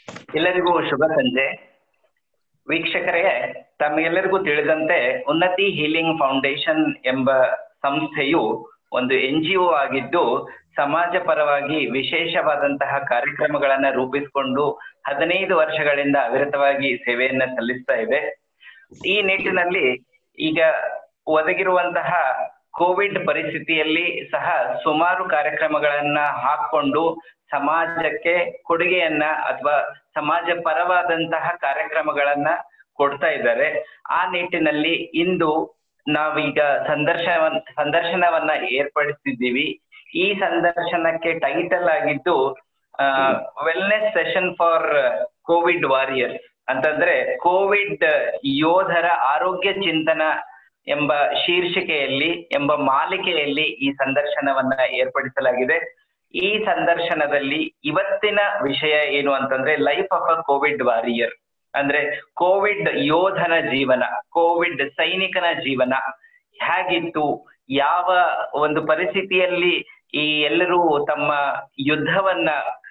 ಎಲ್ಲರಿಗೂ ಶುಭ ಸಂಜೆ ವೀಕ್ಷಕರೇ ತಮಗೆಲ್ಲರಿಗೂ ತಿಳಿದಂತೆ ಉನ್ನತಿ ಹೀಲಿಂಗ್ ಫೌಂಡೇಶನ್ ಎಂಬ ಸಂಸ್ಥೆಯು ಒಂದು ಎನ್ ಜಿ ಒ ಆಗಿದ್ದು ಸಮಾಜ ಪರವಾಗಿ ವಿಶೇಷವಾದಂತಹ ಕಾರ್ಯಕ್ರಮಗಳನ್ನ ರೂಪಿಸಿಕೊಂಡು ಹದಿನೈದು ವರ್ಷಗಳಿಂದ ಅವಿರತವಾಗಿ ಸೇವೆಯನ್ನ ಸಲ್ಲಿಸ್ತಾ ಇದೆ ಈ ನಿಟ್ಟಿನಲ್ಲಿ ಈಗ ಒದಗಿರುವಂತಹ ಕೋವಿಡ್ ಪರಿಸ್ಥಿತಿಯಲ್ಲಿ ಸಹ ಸುಮಾರು ಕಾರ್ಯಕ್ರಮಗಳನ್ನ ಹಾಕೊಂಡು ಸಮಾಜಕ್ಕೆ ಕೊಡುಗೆಯನ್ನ ಅಥವಾ ಸಮಾಜ ಪರವಾದಂತಹ ಕಾರ್ಯಕ್ರಮಗಳನ್ನ ಕೊಡ್ತಾ ಇದ್ದಾರೆ ಆ ನಿಟ್ಟಿನಲ್ಲಿ ಇಂದು ನಾವೀಗ ಸಂದರ್ಶನ ಸಂದರ್ಶನವನ್ನ ಏರ್ಪಡಿಸಿದ್ದೀವಿ ಈ ಸಂದರ್ಶನಕ್ಕೆ ಟೈಟಲ್ ಆಗಿದ್ದು wellness session for Covid warriors ಅಂತಂದ್ರೆ ಕೋವಿಡ್ ಯೋಧರ ಆರೋಗ್ಯ ಚಿಂತನ ಎಂಬ ಶೀರ್ಷಿಕೆಯಲ್ಲಿ ಎಂಬ ಮಾಲಿಕೆಯಲ್ಲಿ ಈ ಸಂದರ್ಶನವನ್ನ ಏರ್ಪಡಿಸಲಾಗಿದೆ ಈ ಸಂದರ್ಶನದಲ್ಲಿ ಇವತ್ತಿನ ವಿಷಯ ಏನು ಅಂತಂದ್ರೆ life of a Covid warrior ಅಂದ್ರೆ ಕೋವಿಡ್ ಯೋಧನ ಜೀವನ ಕೋವಿಡ್ ಸೈನಿಕನ ಜೀವನ ಹೇಗಿತ್ತು ಯಾವ ಒಂದು ಪರಿಸ್ಥಿತಿಯಲ್ಲಿ ಈ ಎಲ್ಲರೂ ತಮ್ಮ ಯುದ್ಧವನ್ನ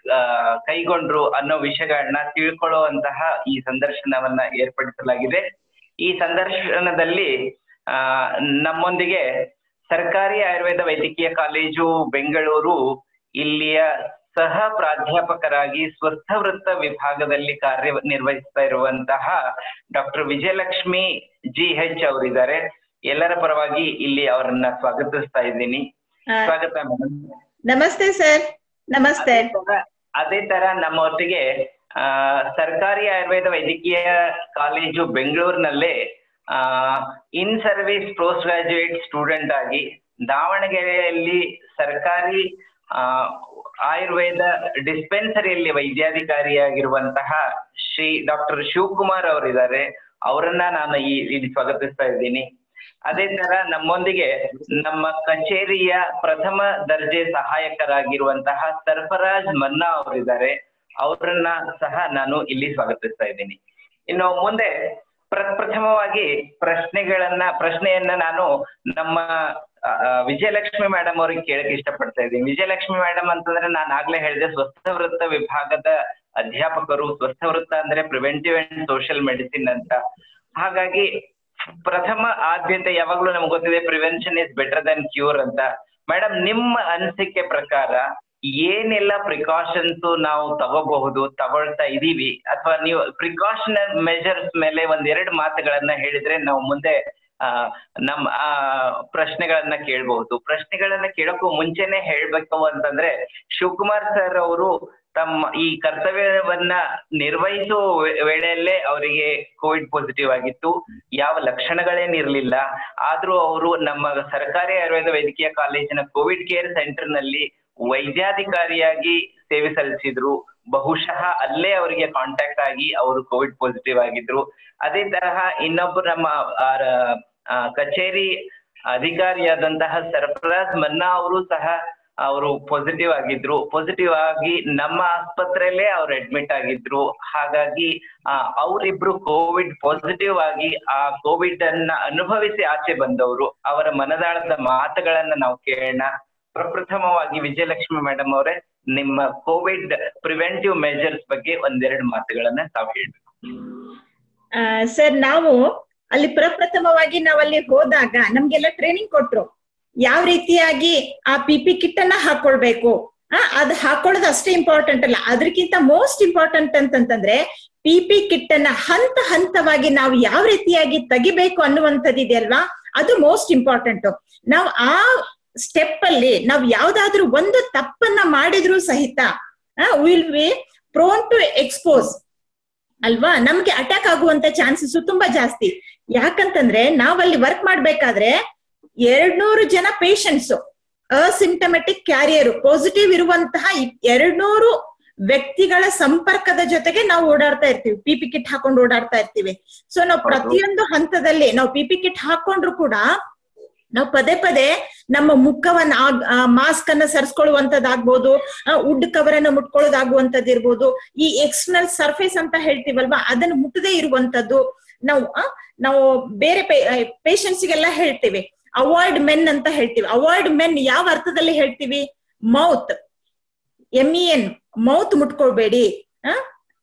ಕೈಗೊಂಡ್ರು ಅನ್ನೋ ವಿಷಯಗಳನ್ನ ತಿಳ್ಕೊಳ್ಳುವಂತಹ ಈ ಸಂದರ್ಶನವನ್ನ ಏರ್ಪಡಿಸಲಾಗಿದೆ ಈ ಸಂದರ್ಶನದಲ್ಲಿ ಆ ನಮ್ಮೊಂದಿಗೆ ಸರ್ಕಾರಿ ಆಯುರ್ವೇದ ವೈದ್ಯಕೀಯ ಕಾಲೇಜು ಬೆಂಗಳೂರು ಇಲ್ಲಿಯ ಸಹ ಪ್ರಾಧ್ಯಾಪಕರಾಗಿ ಸ್ವಸ್ಥ ವೃತ್ತ ವಿಭಾಗದಲ್ಲಿ ಕಾರ್ಯ ನಿರ್ವಹಿಸ್ತಾ ಇರುವಂತಹ ಡಾಕ್ಟರ್ ವಿಜಯಲಕ್ಷ್ಮಿ ಜಿ ಎಚ್ ಅವರಿದ್ದಾರೆ ಎಲ್ಲರ ಪರವಾಗಿ ಇಲ್ಲಿ ಅವರನ್ನ ಸ್ವಾಗತಿಸ್ತಾ ಇದ್ದೀನಿ ಸ್ವಾಗತ ಮೇಡಮ್ ನಮಸ್ತೆ ಸರ್ ನಮಸ್ತೆ ಅದೇ ತರ ನಮ್ಮ ಒಟ್ಟಿಗೆ ಆ ಸರ್ಕಾರಿ ಆಯುರ್ವೇದ ವೈದ್ಯಕೀಯ ಕಾಲೇಜು ಬೆಂಗಳೂರಿನಲ್ಲೇ ಆ in service post graduate student ಆಗಿ ದಾವಣಗೆರೆಯಲ್ಲಿ ಸರ್ಕಾರಿ ಆ ಆಯುರ್ವೇದ ಡಿಸ್ಪೆನ್ಸರಿಯಲ್ಲಿ ವೈದ್ಯಾಧಿಕಾರಿಯಾಗಿರುವಂತಹ ಶ್ರೀ ಡಾಕ್ಟರ್ ಶಿವಕುಮಾರ್ ಅವರಿದ್ದಾರೆ ಅವರನ್ನ ನಾನು ಈ ಇಲ್ಲಿ ಸ್ವಾಗತಿಸ್ತಾ ಇದ್ದೀನಿ ಅದೇ ತರ ನಮ್ಮೊಂದಿಗೆ ನಮ್ಮ ಕಚೇರಿಯ ಪ್ರಥಮ ದರ್ಜೆ ಸಹಾಯಕರಾಗಿರುವಂತಹ ಸರ್ಫರಾಜ್ ಮನ್ನಾ ಅವರಿದ್ದಾರೆ ಅವರನ್ನ ಸಹ ನಾನು ಇಲ್ಲಿ ಸ್ವಾಗತಿಸ್ತಾ ಇದ್ದೀನಿ ಇನ್ನು ಮುಂದೆ ಪ್ರಪ್ರಥಮವಾಗಿ ಪ್ರಶ್ನೆಗಳನ್ನ ಪ್ರಶ್ನೆಯನ್ನ ನಾನು ನಮ್ಮ ವಿಜಯಲಕ್ಷ್ಮಿ ಮೇಡಮ್ ಅವ್ರಿಗೆ ಕೇಳಕ್ ಇಷ್ಟಪಡ್ತಾ ಇದ್ದೀನಿ ವಿಜಯಲಕ್ಷ್ಮಿ ಮೇಡಮ್ ಅಂತಂದ್ರೆ ನಾನು ಆಗ್ಲೇ ಹೇಳಿದೆ ಸ್ವಸ್ಥ ವೃತ್ತ ವಿಭಾಗದ ಅಧ್ಯಾಪಕರು ಸ್ವಸ್ಥ ವೃತ್ತ ಅಂದ್ರೆ ಪ್ರಿವೆಂಟಿವ್ ಅಂಡ್ ಸೋಷಿಯಲ್ ಮೆಡಿಸಿನ್ ಅಂತ ಹಾಗಾಗಿ ಪ್ರಥಮ ಆದ್ಯತೆ ಯಾವಾಗ್ಲೂ ನಮ್ಗೆ ಗೊತ್ತಿದೆ prevention is better than cure ಅಂತ ಮೇಡಮ್ ನಿಮ್ಮ ಅನಿಸಿಕೆ ಪ್ರಕಾರ ಏನೆಲ್ಲ ಪ್ರಿಕಾಷನ್ಸ್ ನಾವು ತಗೋಬಹುದು ತಗೊಳ್ತಾ ಇದೀವಿ ಅಥವಾ ನೀವು ಪ್ರಿಕಾಷನ್ ಮೆಜರ್ಸ್ ಮೇಲೆ ಒಂದೆರಡು ಮಾತುಗಳನ್ನ ಹೇಳಿದ್ರೆ ನಾವು ಮುಂದೆ ಆ ನಮ್ಮ ಆ ಪ್ರಶ್ನೆಗಳನ್ನ ಕೇಳಬಹುದು ಪ್ರಶ್ನೆಗಳನ್ನ ಕೇಳೋಕ್ಕೂ ಮುಂಚೆನೆ ಹೇಳ್ಬೇಕು ಅಂತಂದ್ರೆ ಶಿವಕುಮಾರ್ ಸರ್ ಅವರು ತಮ್ಮ ಈ ಕರ್ತವ್ಯವನ್ನ ನಿರ್ವಹಿಸುವ ವೇಳೆಯಲ್ಲೇ ಅವರಿಗೆ ಕೋವಿಡ್ ಪಾಸಿಟಿವ್ ಆಗಿತ್ತು ಯಾವ ಲಕ್ಷಣಗಳೇನಿರ್ಲಿಲ್ಲ ಆದ್ರೂ ಅವರು ನಮ್ಮ ಸರ್ಕಾರಿ ಆಯುರ್ವೇದ ವೈದ್ಯಕೀಯ ಕಾಲೇಜಿನ ಕೋವಿಡ್ ಕೇರ್ ಸೆಂಟರ್ ನಲ್ಲಿ ವೈದ್ಯಾಧಿಕಾರಿಯಾಗಿ ಸೇವೆ ಸಲ್ಲಿಸಿದ್ರು ಬಹುಶಃ ಅಲ್ಲೇ ಅವರಿಗೆ ಕಾಂಟ್ಯಾಕ್ಟ್ ಆಗಿ ಅವರು ಕೋವಿಡ್ ಪಾಸಿಟಿವ್ ಆಗಿದ್ರು ಅದೇ ತರಹ ಇನ್ನೊಬ್ಬರು ನಮ್ಮ ಕಚೇರಿ ಅಧಿಕಾರಿಯಾದಂತಹ ಸರ್ಫರಾಜ್ ಮನ್ನಾ ಅವರು ಸಹ ಅವರು ಪಾಸಿಟಿವ್ ಆಗಿದ್ರು ಪಾಸಿಟಿವ್ ಆಗಿ ನಮ್ಮ ಆಸ್ಪತ್ರೆಯಲ್ಲೇ ಅವ್ರು ಅಡ್ಮಿಟ್ ಆಗಿದ್ರು ಹಾಗಾಗಿ ಅವರಿಬ್ರು ಕೋವಿಡ್ ಪಾಸಿಟಿವ್ ಆಗಿ ಆ ಕೋವಿಡ್ ಅನ್ನ ಅನುಭವಿಸಿ ಆಚೆ ಬಂದವರು ಅವರ ಮನದಾಳದ ಮಾತುಗಳನ್ನ ನಾವು ಕೇಳೋಣ ಪ್ರಪ್ರಥಮವಾಗಿ ವಿಜಯಲಕ್ಷ್ಮಿ ಮೇಡಮ್ ಅವರೇ ನಿಮ್ಮ ಕೋವಿಡ್ ಪ್ರಿವೆಂಟಿವ್ ಮೆಜರ್ಸ್ ಬಗ್ಗೆ ಒಂದೆರಡು ಮಾತುಗಳನ್ನ ತಾವು ಹೇಳ್ಬೇಕು ಸರ್ ನಾವು ಅಲ್ಲಿ ಪ್ರಪ್ರಥಮವಾಗಿ ನಾವಲ್ಲಿ ಹೋದಾಗ ನಮ್ಗೆಲ್ಲ ಟ್ರೈನಿಂಗ್ ಕೊಟ್ರು ಯಾವ ರೀತಿಯಾಗಿ ಆ ಪಿ ಪಿ ಕಿಟ್ ಅನ್ನ ಹಾಕೊಳ್ಬೇಕು ಆ ಅದ್ ಹಾಕೊಳ್ಳೋದು ಅಷ್ಟೇ ಇಂಪಾರ್ಟೆಂಟ್ ಅಲ್ಲ ಅದಕ್ಕಿಂತ ಮೋಸ್ಟ್ ಇಂಪಾರ್ಟೆಂಟ್ ಅಂತಂತಂದ್ರೆ ಪಿ ಪಿ ಕಿಟ್ ಅನ್ನ ಹಂತ ಹಂತವಾಗಿ ನಾವು ಯಾವ ರೀತಿಯಾಗಿ ತೆಗಿಬೇಕು ಅನ್ನುವಂಥದ್ದು ಅಲ್ವಾ ಅದು ಮೋಸ್ಟ್ ಇಂಪಾರ್ಟೆಂಟ್ ನಾವು ಆ ಸ್ಟೆಪ್ ಅಲ್ಲಿ ನಾವು ಯಾವ್ದಾದ್ರು ಒಂದು ತಪ್ಪನ್ನ ಮಾಡಿದ್ರು ಸಹಿತ will be prone to expose ಅಲ್ವಾ ನಮ್ಗೆ ಅಟ್ಯಾಕ್ ಆಗುವಂತ ಚಾನ್ಸಸ್ ತುಂಬಾ ಜಾಸ್ತಿ ಯಾಕಂತಂದ್ರೆ ನಾವಲ್ಲಿ ವರ್ಕ್ ಮಾಡ್ಬೇಕಾದ್ರೆ ಎರಡ್ನೂರು ಜನ ಪೇಷಂಟ್ಸ್ ಅಸಿಂಟಮೆಟಿಕ್ ಕ್ಯಾರಿಯರ್ ಪಾಸಿಟಿವ್ ಇರುವಂತಹ ಎರಡ್ನೂರು ವ್ಯಕ್ತಿಗಳ ಸಂಪರ್ಕದ ಜೊತೆಗೆ ನಾವು ಓಡಾಡ್ತಾ ಇರ್ತೀವಿ ಪಿ ಪಿ ಕಿಟ್ ಹಾಕೊಂಡು ಓಡಾಡ್ತಾ ಇರ್ತೀವಿ ಸೊ ನಾವು ಪ್ರತಿಯೊಂದು ಹಂತದಲ್ಲಿ ನಾವು ಪಿ ಪಿ ಕಿಟ್ ಹಾಕೊಂಡ್ರು ಕೂಡ ನಾವು ಪದೇ ಪದೇ ನಮ್ಮ ಮುಖವನ್ನ ಮಾಸ್ಕ್ ಅನ್ನ ಸರಿಸ್ಕೊಳ್ಳುವಂತದ್ದಾಗ್ಬೋದು ವುಡ್ ಕವರ್ ಅನ್ನ ಮುಟ್ಕೊಳ್ಳೋದಾಗುವಂತದ್ದು ಇರ್ಬೋದು ಈ ಎಕ್ಸ್ಟರ್ನಲ್ ಸರ್ಫೇಸ್ ಅಂತ ಹೇಳ್ತೀವಲ್ವಾ ಅದನ್ನ ಮುಟ್ಟದೇ ಇರುವಂತದ್ದು ನಾವು ನಾವು ಬೇರೆ ಪೇಷಂಟ್ಸ್ಗೆಲ್ಲ ಹೇಳ್ತೀವಿ ಅವಾಯ್ಡ್ ಮೆನ್ ಅಂತ ಹೇಳ್ತೀವಿ ಅವಾಯ್ಡ್ ಮೆನ್ ಯಾವ ಅರ್ಥದಲ್ಲಿ ಹೇಳ್ತೀವಿ mouth M E N mouth ಮುಟ್ಕೊಳ್ಬೇಡಿ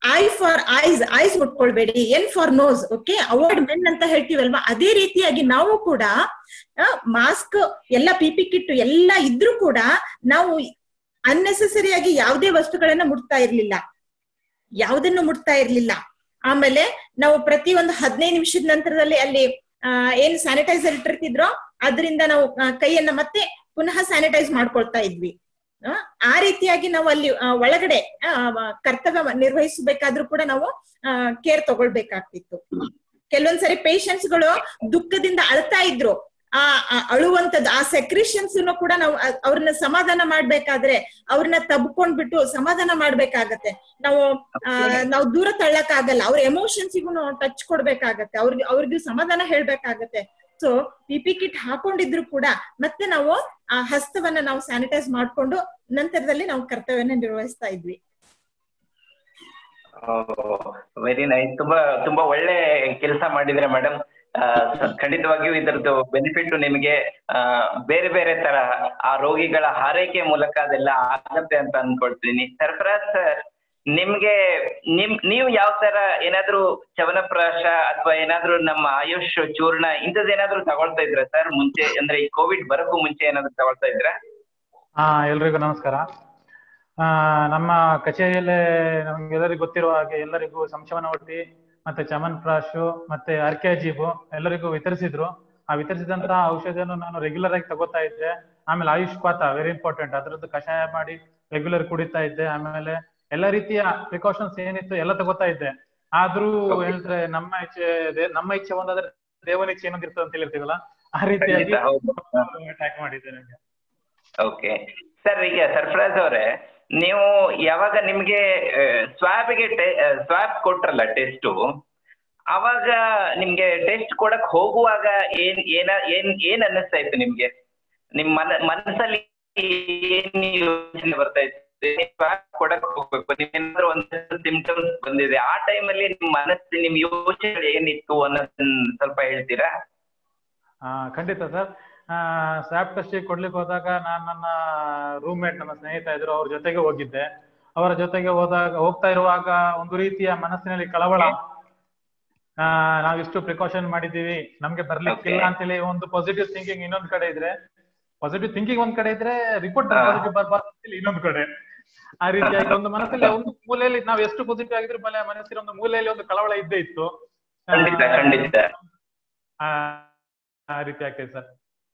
ಐ ಫಾರ್ ಐಸ್ ಐಸ್ ಮುಟ್ಕೊಳ್ಬೇಡಿ N for nose okay avoid MEN ಅಂತ ಹೇಳ್ತೀವಲ್ವಾ ಅದೇ ರೀತಿಯಾಗಿ ನಾವು ಕೂಡ ಮಾಸ್ಕ್ ಎಲ್ಲ ಪಿ ಪಿ ಕಿಟ್ ಎಲ್ಲ ಇದ್ರೂ ಕೂಡ ನಾವು ಅನ್ನೆಸೆಸರಿ ಆಗಿ ಯಾವುದೇ ವಸ್ತುಗಳನ್ನ ಮುಟ್ತಾ ಇರ್ಲಿಲ್ಲ ಯಾವುದನ್ನು ಮುಟ್ತಾ ಇರ್ಲಿಲ್ಲ ಆಮೇಲೆ ನಾವು ಪ್ರತಿ ಒಂದು ಹದಿನೈದು ನಿಮಿಷದ ನಂತರದಲ್ಲಿ ಅಲ್ಲಿ ಆ, ಏನ್ ಸ್ಯಾನಿಟೈಸರ್ ಇಟ್ಟಿರ್ತಿದ್ರೋ ಅದರಿಂದ ನಾವು ಆ, ಕೈಯನ್ನ ಮತ್ತೆ ಪುನಃ ಸ್ಯಾನಿಟೈಸ್ ಮಾಡ್ಕೊಳ್ತಾ ಇದ್ವಿ ಆ, ಆ ರೀತಿಯಾಗಿ ನಾವು ಅಲ್ಲಿ ಆ, ಒಳಗಡೆ ಆ, ವ- ಕರ್ತವ್ಯ ನಿರ್ವಹಿಸಬೇಕಾದ್ರೂ ಕೂಡ ನಾವು ಕೇರ್ ತಗೊಳ್ಬೇಕಾಗ್ತಿತ್ತು ಕೆಲವೊಂದ್ಸರಿ ಪೇಷಂಟ್ಸ್ ಗಳು ದುಃಖದಿಂದ ಅಳ್ತಾ ಇದ್ರು ಆ ಆ ಅಳುವಂತದ್ದು ಆ ಸೆಕ್ರಿಷನ್ಸ್ ಕೂಡ ನಾವು ಅ- ಅವ್ರನ್ನ ಸಮಾಧಾನ ಮಾಡ್ಬೇಕಾದ್ರೆ ಅವ್ರನ್ನ ತಬ್ಕೊಂಡ್ಬಿಟ್ಟು ಸಮಾಧಾನ ಮಾಡ್ಬೇಕಾಗತ್ತೆ ನಾವು ಆ, ನಾವು ದೂರ ತಳ್ಳಕ್ ಆಗಲ್ಲ ಅವ್ರ ಎಮೋಷನ್ಸಿಗೂ ನಾವು ಟಚ್ ಕೊಡ್ಬೇಕಾಗತ್ತೆ ಅವ್ರಿಗೆ ಅವ್ರಿಗೂ ಸಮಾಧಾನ ಹೇಳ್ಬೇಕಾಗತ್ತೆ ಸೊ ಪಿ ಪಿ ಕಿಟ್ ಹಾಕೊಂಡಿದ್ರು ಕೂಡ ಮತ್ತೆ ನಾವು ಆ ಹಸ್ತವನ್ನ ನಾವು ಸ್ಯಾನಿಟೈಸ್ ಮಾಡ್ಕೊಂಡು ನಂತರದಲ್ಲಿ ನಾವು ಕರ್ತವ್ಯನ ನಿರ್ವಹಿಸ್ತಾ ಇದ್ವಿ ವೆರಿ ನೈಸ್ ತುಂಬಾ ತುಂಬಾ ಒಳ್ಳೆ ಕೆಲಸ ಮಾಡಿದ್ರೆ ಮೇಡಮ್ ಖಂಡಿತವಾಗಿಯೂ ಇದರದ್ದು ಬೆನಿಫಿಟ್ ನಿಮಗೆ ಆ, ಬೇರೆ ಬೇರೆ ತರ ಆ ರೋಗಿಗಳ ಹಾರೈಕೆ ಮೂಲಕ ಅದೆಲ್ಲ ಆಗತ್ತೆ ಅಂತ ಅನ್ಕೊಳ್ತೀನಿ ಸರ್ಫರಾಜ್ ಸರ್ ನಿಮ್ಗೆ ನಿಮ್ ನೀವು ಯಾವ ತರ ಏನಾದ್ರೂ ಚವನಪ್ರಾಶ ಅಥವಾ ಏನಾದ್ರೂ ನಮ್ಮ ಆಯುಷ್ ಚೂರ್ಣ ಇಂಥದ್ದೇನಾದ್ರೂ ತಗೊಳ್ತಾ ಇದ್ರ ಸರ್ ಮುಂಚೆ ಅಂದ್ರೆ ಈ ಕೋವಿಡ್ ಬರಕ್ಕೂ ಮುಂಚೆ ಏನಾದ್ರೂ ತಗೊಳ್ತಾ ಇದ್ರ ಹಾ ಎಲ್ರಿಗೂ ನಮಸ್ಕಾರ ಆ, ನಮ್ಮ ಕಚೇರಿಯಲ್ಲೇ ನಮ್ಗೆಲ್ಲರಿಗೂ ಗೊತ್ತಿರುವ ಹಾಗೆ ಎಲ್ಲರಿಗೂ ಸಂಶಮನ ಒಟ್ಟಿ ಮತ್ತೆ ಚಮನ್ ಪ್ರಾಶು ಮತ್ತೆ ಅರ್ಕೆಜೀಬು ಎಲ್ಲರಿಗೂ ವಿತರಿಸಿದ್ರು ಆ ವಿತರಿಸಿದಂತಹ ಔಷಧಿಯನ್ನು ನಾನು ರೆಗ್ಯುಲರ್ ಆಗಿ ತಗೋತಾ ಇದ್ದೆ ಆಮೇಲೆ ಆಯುಷ್ ಪಾತ ವೆರಿ ಇಂಪಾರ್ಟೆಂಟ್ ಅದರದ್ದು ಕಷಾಯ ಮಾಡಿ ರೆಗ್ಯುಲರ್ ಕುಡಿತಾ ಇದ್ದೆ ಆಮೇಲೆ ಎಲ್ಲ ರೀತಿಯ ಪ್ರಿಕಾಷನ್ಸ್ ಏನಿತ್ತು ಎಲ್ಲ ತಗೋತಾ ಇದ್ದೆ ಆದ್ರೂ Okay. ಹೇಳಿದ್ರೆ ನಮ್ಮ ಇಚ್ಛೆ ದೇ- ನಮ್ಮ ಇಚ್ಛೆ ಒಂದಾದ್ರೆ ದೇವನ ಇಚ್ಛೆ ಇನ್ನೊಂದು ಇರ್ತದೆ ಅಂತ ಹೇಳಿರ್ತೀವಲ್ಲ ಆ ರೀತಿಯಾಗಿ ಖಂಡಿತ ಹೌದು ಅಟ್ಯಾಕ್ ಮಾಡಿದ್ದೆ ನನಗೆ ಓಕೆ ಸರ್ ಈಗ ಸರ್ಫರಾಜ್ ಅವರೇ ನೀವು ಯಾವಾಗ ನಿಮ್ಗೆ ಸ್ವಾಬ್ಗೆ ಸ್ವಾಬ್ ಕೊಟ್ರಲ್ಲ ಟೆಸ್ಟ್ ಅವಾಗ ನಿಮ್ಗೆ ಟೆಸ್ಟ್ ಕೊಡಕ್ ಹೋಗುವಾಗ ಏನ್ ಏನ ಏನ್ ಏನ್ ಅನ್ನಿಸ್ತಾ ಇತ್ತು ನಿಮ್ಗೆ ನಿಮ್ ಮನ ಮನಸ್ಸಲ್ಲಿ ಏನ್ ಯೋಚನೆ ಬರ್ತಾ ಇತ್ತು ಸ್ವಾಬ್ ಕೊಡಕ್ ಹೋಗ್ಬೇಕು ನಿಮ್ಗೇನಾದ್ರೂ ಒಂದಷ್ಟು ಸಿಂಪ್ಟಮ್ಸ್ ಬಂದಿದೆ ಆ ಟೈಮಲ್ಲಿ ನಿಮ್ ಮನಸ್ಸು ನಿಮ್ ಯೋಚನೆ ಏನಿತ್ತು ಅನ್ನೋದನ್ನ ಸ್ವಲ್ಪ ಹೇಳ್ತೀರಾ ಆ, ಖಂಡಿತ ಸರ್ ಸ್ವಾಬ್ ಟೆಸ್ಟ್ ಕೊಡ್ಲಿಕ್ಕೆ ಹೋದಾಗ ನಾನು ನನ್ನ ರೂಮ್ಮೇಟ್ ನನ್ನ ಸ್ನೇಹಿತ ಇದ್ರು ಅವ್ರ ಜೊತೆಗೆ ಹೋಗಿದ್ದೆ ಅವರ ಜೊತೆಗೆ ಹೋದಾಗ ಹೋಗ್ತಾ ಇರುವಾಗ ಒಂದು ರೀತಿಯ ಮನಸ್ಸಿನಲ್ಲಿ ಕಳವಳ ಆ, ನಾವಿಷ್ಟು ಪ್ರಿಕಾಷನ್ ಮಾಡಿದೀವಿ ನಮ್ಗೆ ಬರ್ಲಿಕ್ಕಿಲ್ಲ Okay. ಅಂತೇಳಿ ಒಂದು ಪಾಸಿಟಿವ್ ಥಿಂಕಿಂಗ್ ಇನ್ನೊಂದ್ ಕಡೆ ಇದ್ರೆ ಪಾಸಿಟಿವ್ ಥಿಂಕಿಂಗ್ ಒಂದ್ ಕಡೆ ಇದ್ರೆ ರಿಪೋರ್ಟ್ ಹಾ. ಪಾಸಿಟಿವ್ ಬರ್ಬಾರ್ದು ಅಂತೇಳಿ ಇನ್ನೊಂದ್ ಕಡೆ ಆ ರೀತಿಯಾಗಿ ಒಂದು ಮನಸ್ಸಲ್ಲಿ ಒಂದು ಮೂಲೆಯಲ್ಲಿ ನಾವು ಎಷ್ಟು ಪಾಸಿಟಿವ್ ಆಗಿದ್ರು ಮೇಲೆ ಮನಸ್ಸಿನ ಒಂದು ಮೂಲೆಯಲ್ಲಿ ಒಂದು ಕಳವಳ ಇದ್ದೇ ಇತ್ತು ಆ, ಖಂಡಿತ ಖಂಡಿತ ಆ ಆ ರೀತಿ ಆಗ್ತದೆ ಸರ್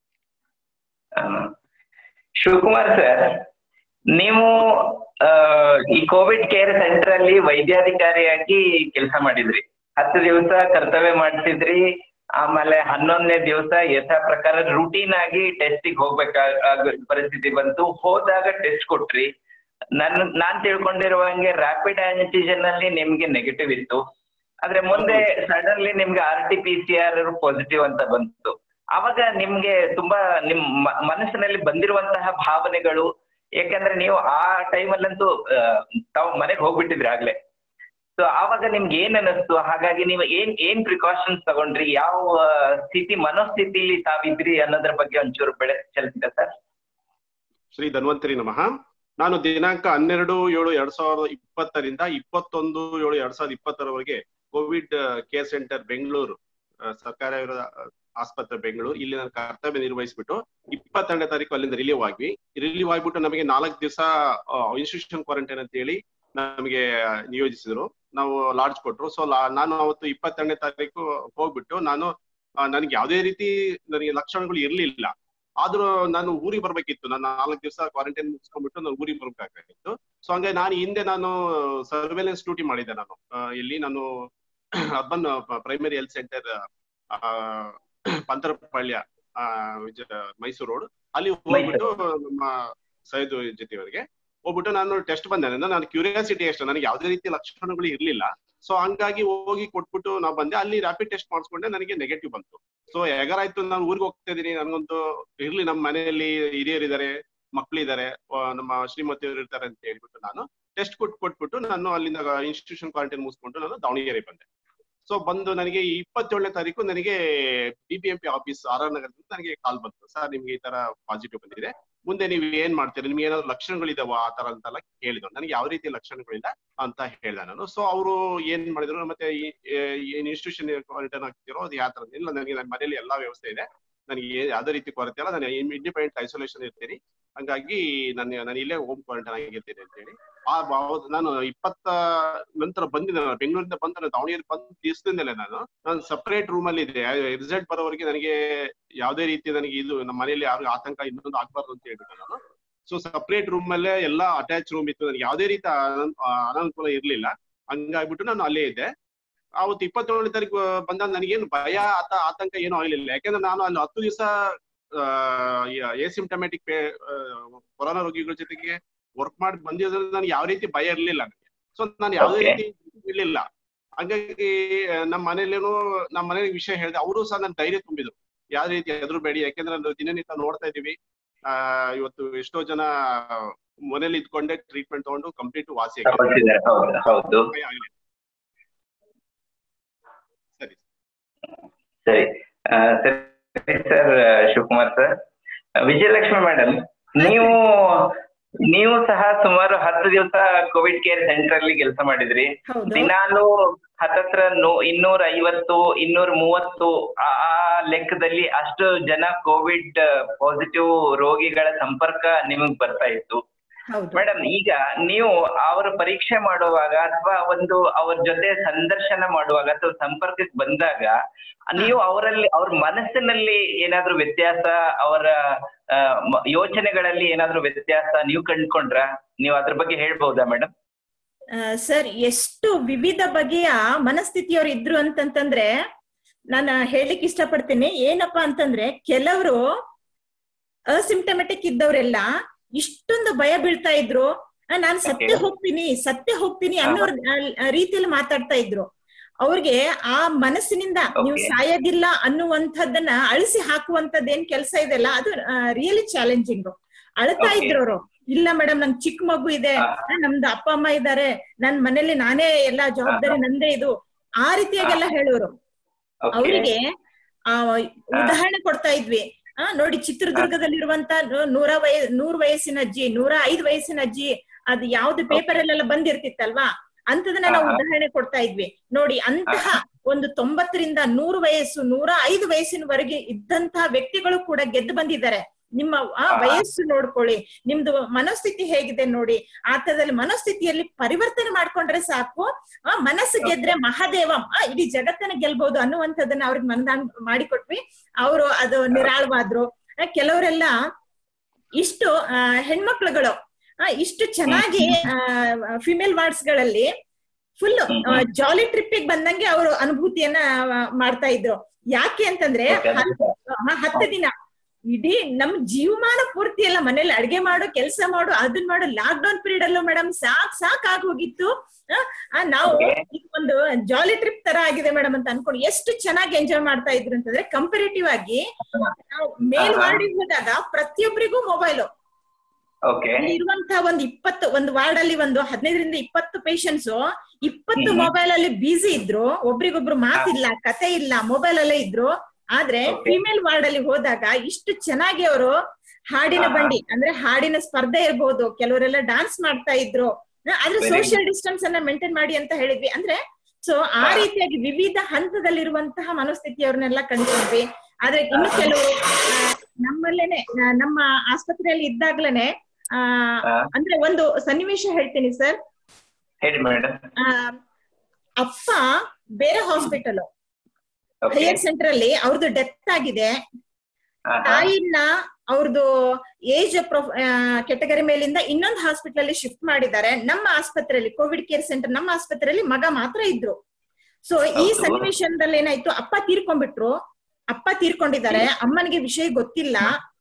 ಆ, ಶಿವಕುಮಾರ್ ಸರ್ ನೀವು ಆ, ಈ ಕೋವಿಡ್ ಕೇರ್ ಸೆಂಟರ್ ಅಲ್ಲಿ ವೈದ್ಯಾಧಿಕಾರಿಯಾಗಿ ಕೆಲಸ ಮಾಡಿದ್ರಿ ಹತ್ತು ದಿವಸ ಕರ್ತವ್ಯ ಮಾಡ್ತಿದ್ರಿ ಆಮೇಲೆ ಹನ್ನೊಂದನೇ ದಿವಸ ಯಥಾ ಪ್ರಕಾರ ರೂಟೀನ್ ಆಗಿ ಟೆಸ್ಟಿಗೆ ಹೋಗ್ಬೇಕಾಗ ಪರಿಸ್ಥಿತಿ ಬಂತು ಹೋದಾಗ ಟೆಸ್ಟ್ ಕೊಟ್ರಿ ನನ್ ನಾನ್ ತಿಳ್ಕೊಂಡಿರುವಂಗೆ ರ್ಯಾಪಿಡ್ ಆಂಟಿಜನ್ ಅಲ್ಲಿ ನಿಮ್ಗೆ ನೆಗೆಟಿವ್ ಇತ್ತು ಆದ್ರೆ ಮುಂದೆ ಸಡನ್ಲಿ ನಿಮ್ಗೆ R T P C R positive ಅಂತ ಬಂತು ಅವಾಗ ನಿಮ್ಗೆ ತುಂಬಾ ನಿಮ್ ಮ- ಮನಸ್ಸಿನಲ್ಲಿ ಬಂದಿರುವಂತಹ ಭಾವನೆಗಳು ಯಾಕಂದ್ರೆ ನೀವು ಆ ಟೈಮಲ್ಲಂತೂ ತಾವು ಮನೆಗೆ ಹೋಗ್ಬಿಟ್ಟಿದ್ರಿ ಆಗ್ಲೇ ಸೊ ಆವಾಗ ನಿಮ್ಗೆ ಏನ್ ಅನ್ನಿಸ್ತು ಹಾಗಾಗಿ ನೀವು ಏನ್ ಏನ್ ಪ್ರಿಕಾಷನ್ಸ್ ತಗೊಂಡ್ರಿ ಯಾವ ಆ, ಸ್ಥಿತಿ ಮನೋಸ್ಥಿತಿಲಿ ತಾವಿದ್ರಿ ಅನ್ನೋದ್ರ ಬಗ್ಗೆ ಒಂಚೂರು ಬೆಳೆ ಚೆಲ್ತೀರಾ ಸರ್ ಶ್ರೀ ಧನ್ವಂತರಿ ನಮಃ ನಾನು ದಿನಾಂಕ ಹನ್ನೆರಡು ಏಳು ಎರಡ್ ಸಾವಿರದ ಇಪ್ಪತ್ತರಿಂದ ಇಪ್ಪತ್ತೊಂದು ಏಳು ಎರಡ್ ಸಾವಿರದ ಇಪ್ಪತ್ತರವರೆಗೆ ಕೋವಿಡ್ ಕೇರ್ ಸೆಂಟರ್ ಬೆಂಗಳೂರು ಆ, ಸರ್ಕಾರಿ ವಿರೋಧ ಆಸ್ಪತ್ರೆ ಬೆಂಗಳೂರು ಇಲ್ಲಿ ನಾನು ಕರ್ತವ್ಯ ನಿರ್ವಹಿಸ್ಬಿಟ್ಟು ಇಪ್ಪತ್ತೆರಡನೇ ತಾರೀಕು ಅಲ್ಲಿಂದ ರಿಲೀವ್ ಆಗ್ವಿ ರಿಲೀವ್ ಆಗ್ಬಿಟ್ಟು ನಮಗೆ ನಾಲ್ಕು ದಿವಸ ಇನ್ಸ್ಟಿಟ್ಯೂಷನ್ ಕ್ವಾರಂಟೈನ್ ಅಂತ ಹೇಳಿ ನಮಗೆ ನಿಯೋಜಿಸಿದ್ರು ನಾವು ಲಾಡ್ಜ್ ಕೊಟ್ರು ಸೊ ನಾನು ಅವತ್ತು ಇಪ್ಪತ್ತೆರಡನೇ ತಾರೀಕು ಹೋಗ್ಬಿಟ್ಟು ನಾನು ಆ, ನನಗೆ ಯಾವುದೇ ರೀತಿ ನನಗೆ ಲಕ್ಷಣಗಳು ಇರ್ಲಿಲ್ಲ ಆದ್ರೂ ನಾನು ಊರಿಗೆ ಬರ್ಬೇಕಿತ್ತು ನಾನು ನಾಲ್ಕು ದಿವಸ ಕ್ವಾರಂಟೈನ್ ಮುಗಿಸ್ಕೊಂಡ್ಬಿಟ್ಟು ನಾನು ಊರಿಗೆ ಬರ್ಬೇಕಾಗಿತ್ತು ಸೊ ಹಂಗೆ ನಾನು ಹಿಂದೆ ನಾನು ಸರ್ವೇಲೆನ್ಸ್ ಡ್ಯೂಟಿ ಮಾಡಿದ್ದೆ ನಾನು ಆ, ಇಲ್ಲಿ ನಾನು urban primary health centre Pantarapalya ಆ, ವಿಜಯ- ಮೈಸೂರು ರೋಡ್ ಅಲ್ಲಿ ಹೋಗ್ಬಿಟ್ಟು ನಮ್ಮ ಸೈದು ಜೊತೆಯವರಿಗೆ ಹೋಗ್ಬಿಟ್ಟು ನಾನು ಟೆಸ್ಟ್ ಬಂದೆ ಅಂದ್ರೆ ನಾನು ಕ್ಯೂರಿಯಾಸಿಟಿ ಅಷ್ಟೇ ನನಗೆ ಯಾವುದೇ ರೀತಿ ಲಕ್ಷಣಗಳು ಇರ್ಲಿಲ್ಲ ಸೊ ಹಂಗಾಗಿ ಹೋಗಿ ಕೊಟ್ಬಿಟ್ಟು ನಾವು ಬಂದೆ ಅಲ್ಲಿ ರ್ಯಾಪಿಡ್ ಟೆಸ್ಟ್ ಮಾಡಿಸ್ಕೊಂಡೆ ನನಗೆ ನೆಗೆಟಿವ್ ಬಂತು ಸೊ ಹೆಗರಾಯ್ತು ನಾನು ಊರಿಗೆ ಹೋಗ್ತಾ ಇದೀನಿ ನನಗೊಂದು ಇರ್ಲಿ ನಮ್ಮ ಮನೆಯಲ್ಲಿ ಹಿರಿಯರಿದ್ದಾರೆ ಮಕ್ಳಿದ್ದಾರೆ ಆ, ನಮ್ಮ ಶ್ರೀಮತಿಯವರು ಇರ್ತಾರೆ ಅಂತ ಹೇಳ್ಬಿಟ್ಟು ನಾನು ಟೆಸ್ಟ್ ಕೊಟ್ಟು ಕೊಟ್ಬಿಟ್ಟು ನಾನು ಅಲ್ಲಿಂದ ಇನ್ಸ್ಟಿಟ್ಯೂಷನ್ ಕ್ವಾರಂಟೈನ್ ಮುಗಿಸ್ಕೊಂಡು ನಾನು ದಾವಣಗೆರೆ ಬಂದೆ ಸೊ ಬಂದು ನನಗೆ ಇಪ್ಪತ್ತೇಳನೇ ತಾರೀಕು ನನಗೆ B B M P office R R ನಗರದಿಂದ ನನಗೆ ಕಾಲ್ ಬಂತು ಸರ್ ನಿಮ್ಗೆ ಈ ತರ ಪಾಸಿಟಿವ್ ಬಂದಿದೆ ಮುಂದೆ ನೀವು ಏನ್ ಮಾಡ್ತೀರಿ ನಿಮ್ಗೆ ಏನಾದ್ರು ಲಕ್ಷಣಗಳಿದಾವ ಆ ತರ ಅಂತೆಲ್ಲ ಕೇಳಿದ್ರು ನನಗೆ ಯಾವ ರೀತಿ ಲಕ್ಷಣಗಳಿಲ್ಲ ಅಂತ ಹೇಳ್ದೆ ನಾನು ಸೊ ಅವರು ಏನ್ ಮಾಡಿದ್ರು ಮತ್ತೆ ಈ- ಏನ್ ಇನ್ಸ್ಟಿಟ್ಯೂಷನ್ ಕ್ವಾರಂಟೈನ್ ಆಗ್ತಿರೋ ಅದು ಯಾವ ತರ ಇಲ್ಲ ನನಗೆ ನನ್ನ ಮನೇಲಿ ಎಲ್ಲಾ ವ್ಯವಸ್ಥೆ ಇದೆ ನನಗೆ ಏ- ಯಾವ್ದೇ ರೀತಿ ಕೊರತೆ ಇಲ್ಲ ನಾನು ಇಂಡಿಪೆಂಡೆಂಟ್ ಐಸೋಲೇಷನ್ ಇರ್ತೀನಿ ಹಂಗಾಗಿ ನಾನು ನಾನು ಇಲ್ಲೇ ಹೋಮ್ ಕ್ವಾರಂಟೈನ್ ಆಗಿರ್ತೀನಿ ಅಂತ ಹೇಳಿ ಆ ಭಾವ- ನಾನು ಇಪ್ಪತ್ತ ನಂತರ ಬಂದಿದ್ದೆ ನಾನು ಬೆಂಗಳೂರಿಂದ ಬಂದ ನಾನು ದಾವಣಗೆರೆ ಬಂದ ದಿವಸದಿಂದಲೇ ನಾನು ನಾನು ಸಪರೇಟ್ ರೂಮ್ ಅಲ್ಲಿ ಇದೆ ರಿಸಲ್ಟ್ ಬರೋವರೆಗೆ ನನಗೆ ಯಾವುದೇ ರೀತಿ ನನಗೆ ಇದು ನಮ್ಮ ಮನೆಯಲ್ಲಿ ಯಾರಿಗೂ ಆತಂಕ ಇನ್ನೊಂದು ಆಗ್ಬಾರ್ದು ಅಂತ ಹೇಳ್ಬಿಟ್ಟು ನಾನು ಸೊ ಸಪರೇಟ್ ರೂಮ್ ಅಲ್ಲೇ ಎಲ್ಲ ಅಟ್ಯಾಚ್ ರೂಮ್ ಇತ್ತು ನನಗೆ ಯಾವುದೇ ರೀತಿ ಅನನ್- ಅನಾನುಕೂಲ ಇರ್ಲಿಲ್ಲ ಹಂಗಾಗ್ಬಿಟ್ಟು ನಾನು ಅಲ್ಲೇ ಇದ್ದೆ ಅವತ್ತು ಇಪ್ಪತ್ತೇಳನೇ ತಾರೀಕು ಬಂದಾಗ ನನಗೇನು ಭಯ ಆತ ಆತಂಕ ಏನೂ ಆಗಲಿಲ್ಲ ಯಾಕೆಂದ್ರೆ ನಾನು ಅಲ್ಲಿ ಹತ್ತು ದಿವಸ ಎಸಿಂಟಮ್ಯಾಟಿಕ್ ಕೊರೋನಾ ರೋಗಿಗಳ ಜೊತೆಗೆ ವರ್ಕ್ ಮಾಡಿ ಬಂದಿರೋದ್ರಿಂದ ನನಗೆ ಯಾವ ರೀತಿ ಭಯ ಇರ್ಲಿಲ್ಲ ನನಗೆ ಸೊ ನಾನು ಯಾವುದೇ Okay. ರೀತಿ ಇರ್ಲಿಲ್ಲ ಹಂಗಾಗಿ ಆ, ನಮ್ಮ ಮನೇಲೇನು ನಮ್ಮ ಮನೆಗೆ ವಿಷಯ ಹೇಳಿದೆ ಅವರು ಸಹ ನನ್ನ ಧೈರ್ಯ ತುಂಬಿದ್ರು ಯಾವ ರೀತಿ ಹೆದರ್ಬೇಡಿ ಯಾಕೆಂದ್ರೆ ನಾವು ದಿನನಿತ್ಯ ನೋಡ್ತಾ ಇದೀವಿ ಆ ಇವತ್ತು ಎಷ್ಟೋ ಜನ ಮನೇಲಿ ಇದ್ಕೊಂಡೆ ಟ್ರೀಟ್ಮೆಂಟ್ ತಗೊಂಡು ಕಂಪ್ಲೀಟ್ ವಾಸಿ ಆಗಿದ್ದಾರೆ. ಹೌದಿದ್ದಾರೆ, ಹೌದು ಹೌದು ಭಯ ಆಗ್ಲಿಲ್ಲ. ಸರಿ ಸರಿ ಆ, ಸರಿ sir Shivakumar sir Vijayalakshmi madam ನೀವು ನೀವು ಸಹ ಸುಮಾರು ಹತ್ತು ದಿವಸ ಕೋವಿಡ್ ಕೇರ್ ಸೆಂಟರ್ ಅಲ್ಲಿ ಕೆಲಸ ಮಾಡಿದ್ರಿ ಹೌದು ದಿನಾಲು ಹತ್ತತ್ರ ನೂ ಇನ್ನೂರ ಐವತ್ತು ಇನ್ನೂರ ಮೂವತ್ತು ಆ ಆ ಲೆಕ್ಕದಲ್ಲಿ ಅಷ್ಟು ಜನ ಕೋವಿಡ್ ಪಾಸಿಟಿವ್ ರೋಗಿಗಳ ಸಂಪರ್ಕ ನಿಮಗ್ ಬರ್ತಾ ಇತ್ತು ಹೌದು ಮೇಡಮ್ ಈಗ ನೀವು ಅವರ ಪರೀಕ್ಷೆ ಮಾಡುವಾಗ ಅಥವಾ ಒಂದು ಅವ್ರ ಜೊತೆ ಸಂದರ್ಶನ ಮಾಡುವಾಗ ಅಥವಾ ಸಂಪರ್ಕಕ್ಕೆ ಬಂದಾಗ ನೀವು ಅವರಲ್ಲಿ ಅವ್ರ ಮನಸ್ಸಿನಲ್ಲಿ ಏನಾದ್ರೂ ವ್ಯತ್ಯಾಸ ಅವರ ಆ, ಮ- ಯೋಚನೆಗಳಲ್ಲಿ ಏನಾದ್ರೂ ವ್ಯತ್ಯಾಸ ನೀವು ಕಂಡ್ಕೊಂಡ್ರ ನೀವು ಅದ್ರ ಬಗ್ಗೆ ಹೇಳ್ಬಹುದಾ ಮೇಡಮ್ ಸರ್ ಎಷ್ಟು ವಿವಿಧ ಬಗೆಯ ಮನಸ್ಥಿತಿಯವರು ಇದ್ರು ಅಂತಂತಂದ್ರೆ ನಾನು ಹೇಳಲಿಕ್ಕೆ ಇಷ್ಟಪಡ್ತೀನಿ ಏನಪ್ಪಾ ಅಂತಂದ್ರೆ ಕೆಲವರು ಅಸಿಂಟಮೆಟಿಕ್ ಇದ್ದವರೆಲ್ಲ ಇಷ್ಟೊಂದು ಭಯ ಬೀಳ್ತಾ ಇದ್ರು ಆ, ನಾನ್ ಸತ್ಯ Okay. ಹೋಗ್ತೀನಿ ಸತ್ಯ ಹೋಗ್ತೀನಿ ಅನ್ನೋ ರೀತಿಯಲ್ಲಿ ಮಾತಾಡ್ತಾ ಇದ್ರು ಅವ್ರಿಗೆ ಆ ಮನಸ್ಸಿನಿಂದ ನೀವು Okay. ಸಾಯೋದಿಲ್ಲ ಅನ್ನುವಂಥದ್ದನ್ನ ಅಳಿಸಿ ಹಾಕುವಂತದ್ದು ಏನ್ ಕೆಲಸ ಇದೆಲ್ಲ ಅದು ರಿಯಲಿ ಚಾಲೆಂಜಿಂಗ್ ಅಳ್ತಾ Okay. ಇದ್ರು ಅವರು ಇಲ್ಲ ಮೇಡಮ್ ನನ್ ಚಿಕ್ಕ ಮಗು ಇದೆ ಹಾ. ಆ, ನಮ್ದು ಅಪ್ಪ ಅಮ್ಮ ಇದ್ದಾರೆ ನನ್ ಮನೇಲಿ ನಾನೇ ಎಲ್ಲಾ ಜವಾಬ್ದಾರಿ ನಂದೇ ಇದು ಆ ರೀತಿಯಾಗೆಲ್ಲ ಹೇಳೋರು Okay. ಅವರಿಗೆ ಆ ಉದಾಹರಣೆ ಕೊಡ್ತಾ ಇದ್ವಿ ಆ ನೋಡಿ ಚಿತ್ರದುರ್ಗದಲ್ಲಿರುವಂತ ನೂ- ನೂರ ವಯ ನೂರ್ ವಯಸ್ಸಿನ ಅಜ್ಜಿ ನೂರ ಐದ್ ವಯಸ್ಸಿನ ಅಜ್ಜಿ ಅದು ಯಾವ್ದು ಪೇಪರ್ ಅಲ್ಲೆಲ್ಲ ಬಂದಿರ್ತಿತ್ತಲ್ವಾ ಅಂತದನ್ನ ನಾವು ಹಾ, ಹಾ. ಉದಾಹರಣೆ ಕೊಡ್ತಾ ಇದ್ವಿ ನೋಡಿ ಅಂತಹ ಒಂದು ತೊಂಬತ್ತರಿಂದ ನೂರು ವಯಸ್ಸು ನೂರ ಐದು ವಯಸ್ಸಿನವರೆಗೆ ಇದ್ದಂತಹ ವ್ಯಕ್ತಿಗಳು ಕೂಡ ಗೆದ್ದು ಬಂದಿದ್ದಾರೆ ನಿಮ್ಮ ಆ ಹಾ. ವಯಸ್ಸು ನೋಡ್ಕೊಳ್ಳಿ ನಿಮ್ದು ಮನಸ್ಥಿತಿ ಹೇಗಿದೆ ನೋಡಿ ಆತರದಲ್ಲಿ ಮನಸ್ಥಿತಿಯಲ್ಲಿ ಪರಿವರ್ತನೆ ಮಾಡ್ಕೊಂಡ್ರೆ ಸಾಕು ಆ ಮನಸ್ಸು ಗೆದ್ರೆ ಮಹಾದೇವಂ ಆ ಇಡೀ ಜಗತ್ತನ್ನ ಗೆಲ್ಬಹುದು ಅನ್ನುವಂಥದ್ದನ್ನ ಅವ್ರಿಗೆ ಮನದಾನ್ ಮಾಡಿಕೊಟ್ವಿ ಅವರು ಅದು ನಿರಾಳವಾದ್ರು ಆ, ಕೆಲವರೆಲ್ಲ ಇಷ್ಟು ಆ, ಹೆಣ್ಮಕ್ಳುಗಳು ಆ, ಇಷ್ಟು ಚೆನ್ನಾಗಿ ಫಿಮೇಲ್ ವಾರ್ಡ್ಸ್ ಗಳಲ್ಲಿ ಫುಲ್ ಜಾಲಿ ಟ್ರಿಪ್ಪಿಗೆ ಬಂದಂಗೆ ಅವರು ಅನುಭೂತಿಯನ್ನ ಆ, ಮಾಡ್ತಾ ಇದ್ರು ಯಾಕೆ ಅಂತಂದ್ರೆ Okay, ಹತ್ತು ಆ, ಹತ್ತು ದಿನ ಇಡೀ ನಮ್ ಜೀವಮಾನ ಪೂರ್ತಿ ಎಲ್ಲ ಮನೇಲಿ ಅಡ್ಗೆ ಮಾಡು ಕೆಲಸ ಮಾಡು ಅದನ್ ಮಾಡು ಲಾಕ್ ಡೌನ್ ಪೀರಿಯಡ್ ಅಲ್ಲೂ ಮೇಡಮ್ ಸಾಕ್ ಸಾಕ್ ಆಗ್ ಹೋಗಿತ್ತು ಆ, ಆ, ನಾವು Okay. ಇದು ಒಂದು ಜಾಲಿ ಟ್ರಿಪ್ ತರ ಆಗಿದೆ ಮೇಡಮ್ ಅಂತ ಅನ್ಕೊಂಡು ಎಷ್ಟು ಚೆನ್ನಾಗಿ ಎಂಜಾಯ್ ಮಾಡ್ತಾ ಇದ್ರು ಅಂತಂದ್ರೆ ಕಂಪೇರೇಟಿವ್ ಆಗಿ ನಾವು ಮೇಲ್ ಆಹಾ. ವಾರ್ಡಿಗೆ ಹೋದಾಗ ಪ್ರತಿಯೊಬ್ಬರಿಗೂ ಮೊಬೈಲ್ ಓಕೆ ಇಲ್ಲಿ ಇರುವಂತಹ ಒಂದು ಇಪ್ಪತ್ತು ಒಂದು ವಾರ್ಡ್ ಅಲ್ಲಿ ಒಂದು ಹದಿನೈದರಿಂದ ಇಪ್ಪತ್ತು ಪೇಷಂಟ್ಸ್ ಇಪ್ಪತ್ತು ಹ್ಮ್. ಮೊಬೈಲ್ ಅಲ್ಲಿ ಬಿಸಿ ಇದ್ರು ಒಬ್ರಿಗೊಬ್ರು ಮಾತಿಲ್ಲ ಕತೆ ಇಲ್ಲ ಮೊಬೈಲ್ ಅಲ್ಲೇ ಇದ್ರು ಆದ್ರೆ Okay. ಫಿಮೇಲ್ ವಾರ್ಡ್ ಅಲ್ಲಿ ಹೋದಾಗ ಇಷ್ಟು ಚೆನ್ನಾಗಿ ಅವರು ಹಾಡಿನ ಆಹಾ. ಬಂಡಿ ಅಂದ್ರೆ ಹಾಡಿನ ಸ್ಪರ್ಧೆ ಇರ್ಬೋದು ಕೆಲವರೆಲ್ಲ ಡಾನ್ಸ್ ಮಾಡ್ತಾ ಇದ್ರು ಆ, ಆದ್ರೆ Very ಸೋಷಿಯಲ್ ಡಿಸ್ಟೆನ್ಸ್ ಅನ್ನ ಮೇಂಟೈನ್ ಮಾಡಿ ಅಂತ ಹೇಳಿದ್ವಿ ಅಂದ್ರೆ ಸೊ ಆ ಹಾ. ರೀತಿಯಾಗಿ ವಿವಿಧ ಹಂತದಲ್ಲಿರುವಂತಹ ಮನಸ್ಥಿತಿಯವ್ರನ್ನೆಲ್ಲ ಕಂಡ್ಕೊಂಡ್ವಿ ಆದ್ರೆ ಇನ್ನು ಕೆಲವರು ಆ, ನಮ್ಮಲ್ಲೇನೆ ಆ, ನಮ್ಮ ಆಸ್ಪತ್ರೆಯಲ್ಲಿ ಇದ್ದಾಗ್ಲೇನೆ ಆ ಹಾ. ಅಂದ್ರೆ ಒಂದು ಸನ್ನಿವೇಶ ಹೇಳ್ತೀನಿ ಸರ್ ಹೇಳಿ ಮೇಡಮ್ ಅಪ್ಪ ಬೇರೆ ಹಾಸ್ಪಿಟಲ್ ಓಕೆ ಹೈಯರ್ ಸೆಂಟರ್ ಅಲ್ಲಿ ಅವ್ರದ್ದು ಡೆತ್ ಆಗಿದೆ ತಾಯಿನ ಅವ್ರದ್ದು ಏಜ್ ಕೆಟಗರಿ ಮೇಲಿಂದ ಇನ್ನೊಂದು ಹಾಸ್ಪಿಟಲ್ ಅಲ್ಲಿ ಶಿಫ್ಟ್ ಮಾಡಿದ್ದಾರೆ ನಮ್ಮ ಆಸ್ಪತ್ರೆಯಲ್ಲಿ ಕೋವಿಡ್ ಕೇರ್ ಸೆಂಟರ್ ನಮ್ಮ ಆಸ್ಪತ್ರೆಯಲ್ಲಿ ಮಗ ಮಾತ್ರ ಇದ್ರು ಸೊ ಈ ಹೌದು. ಸನ್ನಿವೇಶದಲ್ಲಿ ಏನಾಯ್ತು ಅಪ್ಪ ತೀರ್ಕೊಂಡ್ಬಿಟ್ರು ಅಪ್ಪ ತೀರ್ಕೊಂಡಿದ್ದಾರೆ ಅಮ್ಮನಿಗೆ ವಿಷಯ ಗೊತ್ತಿಲ್ಲ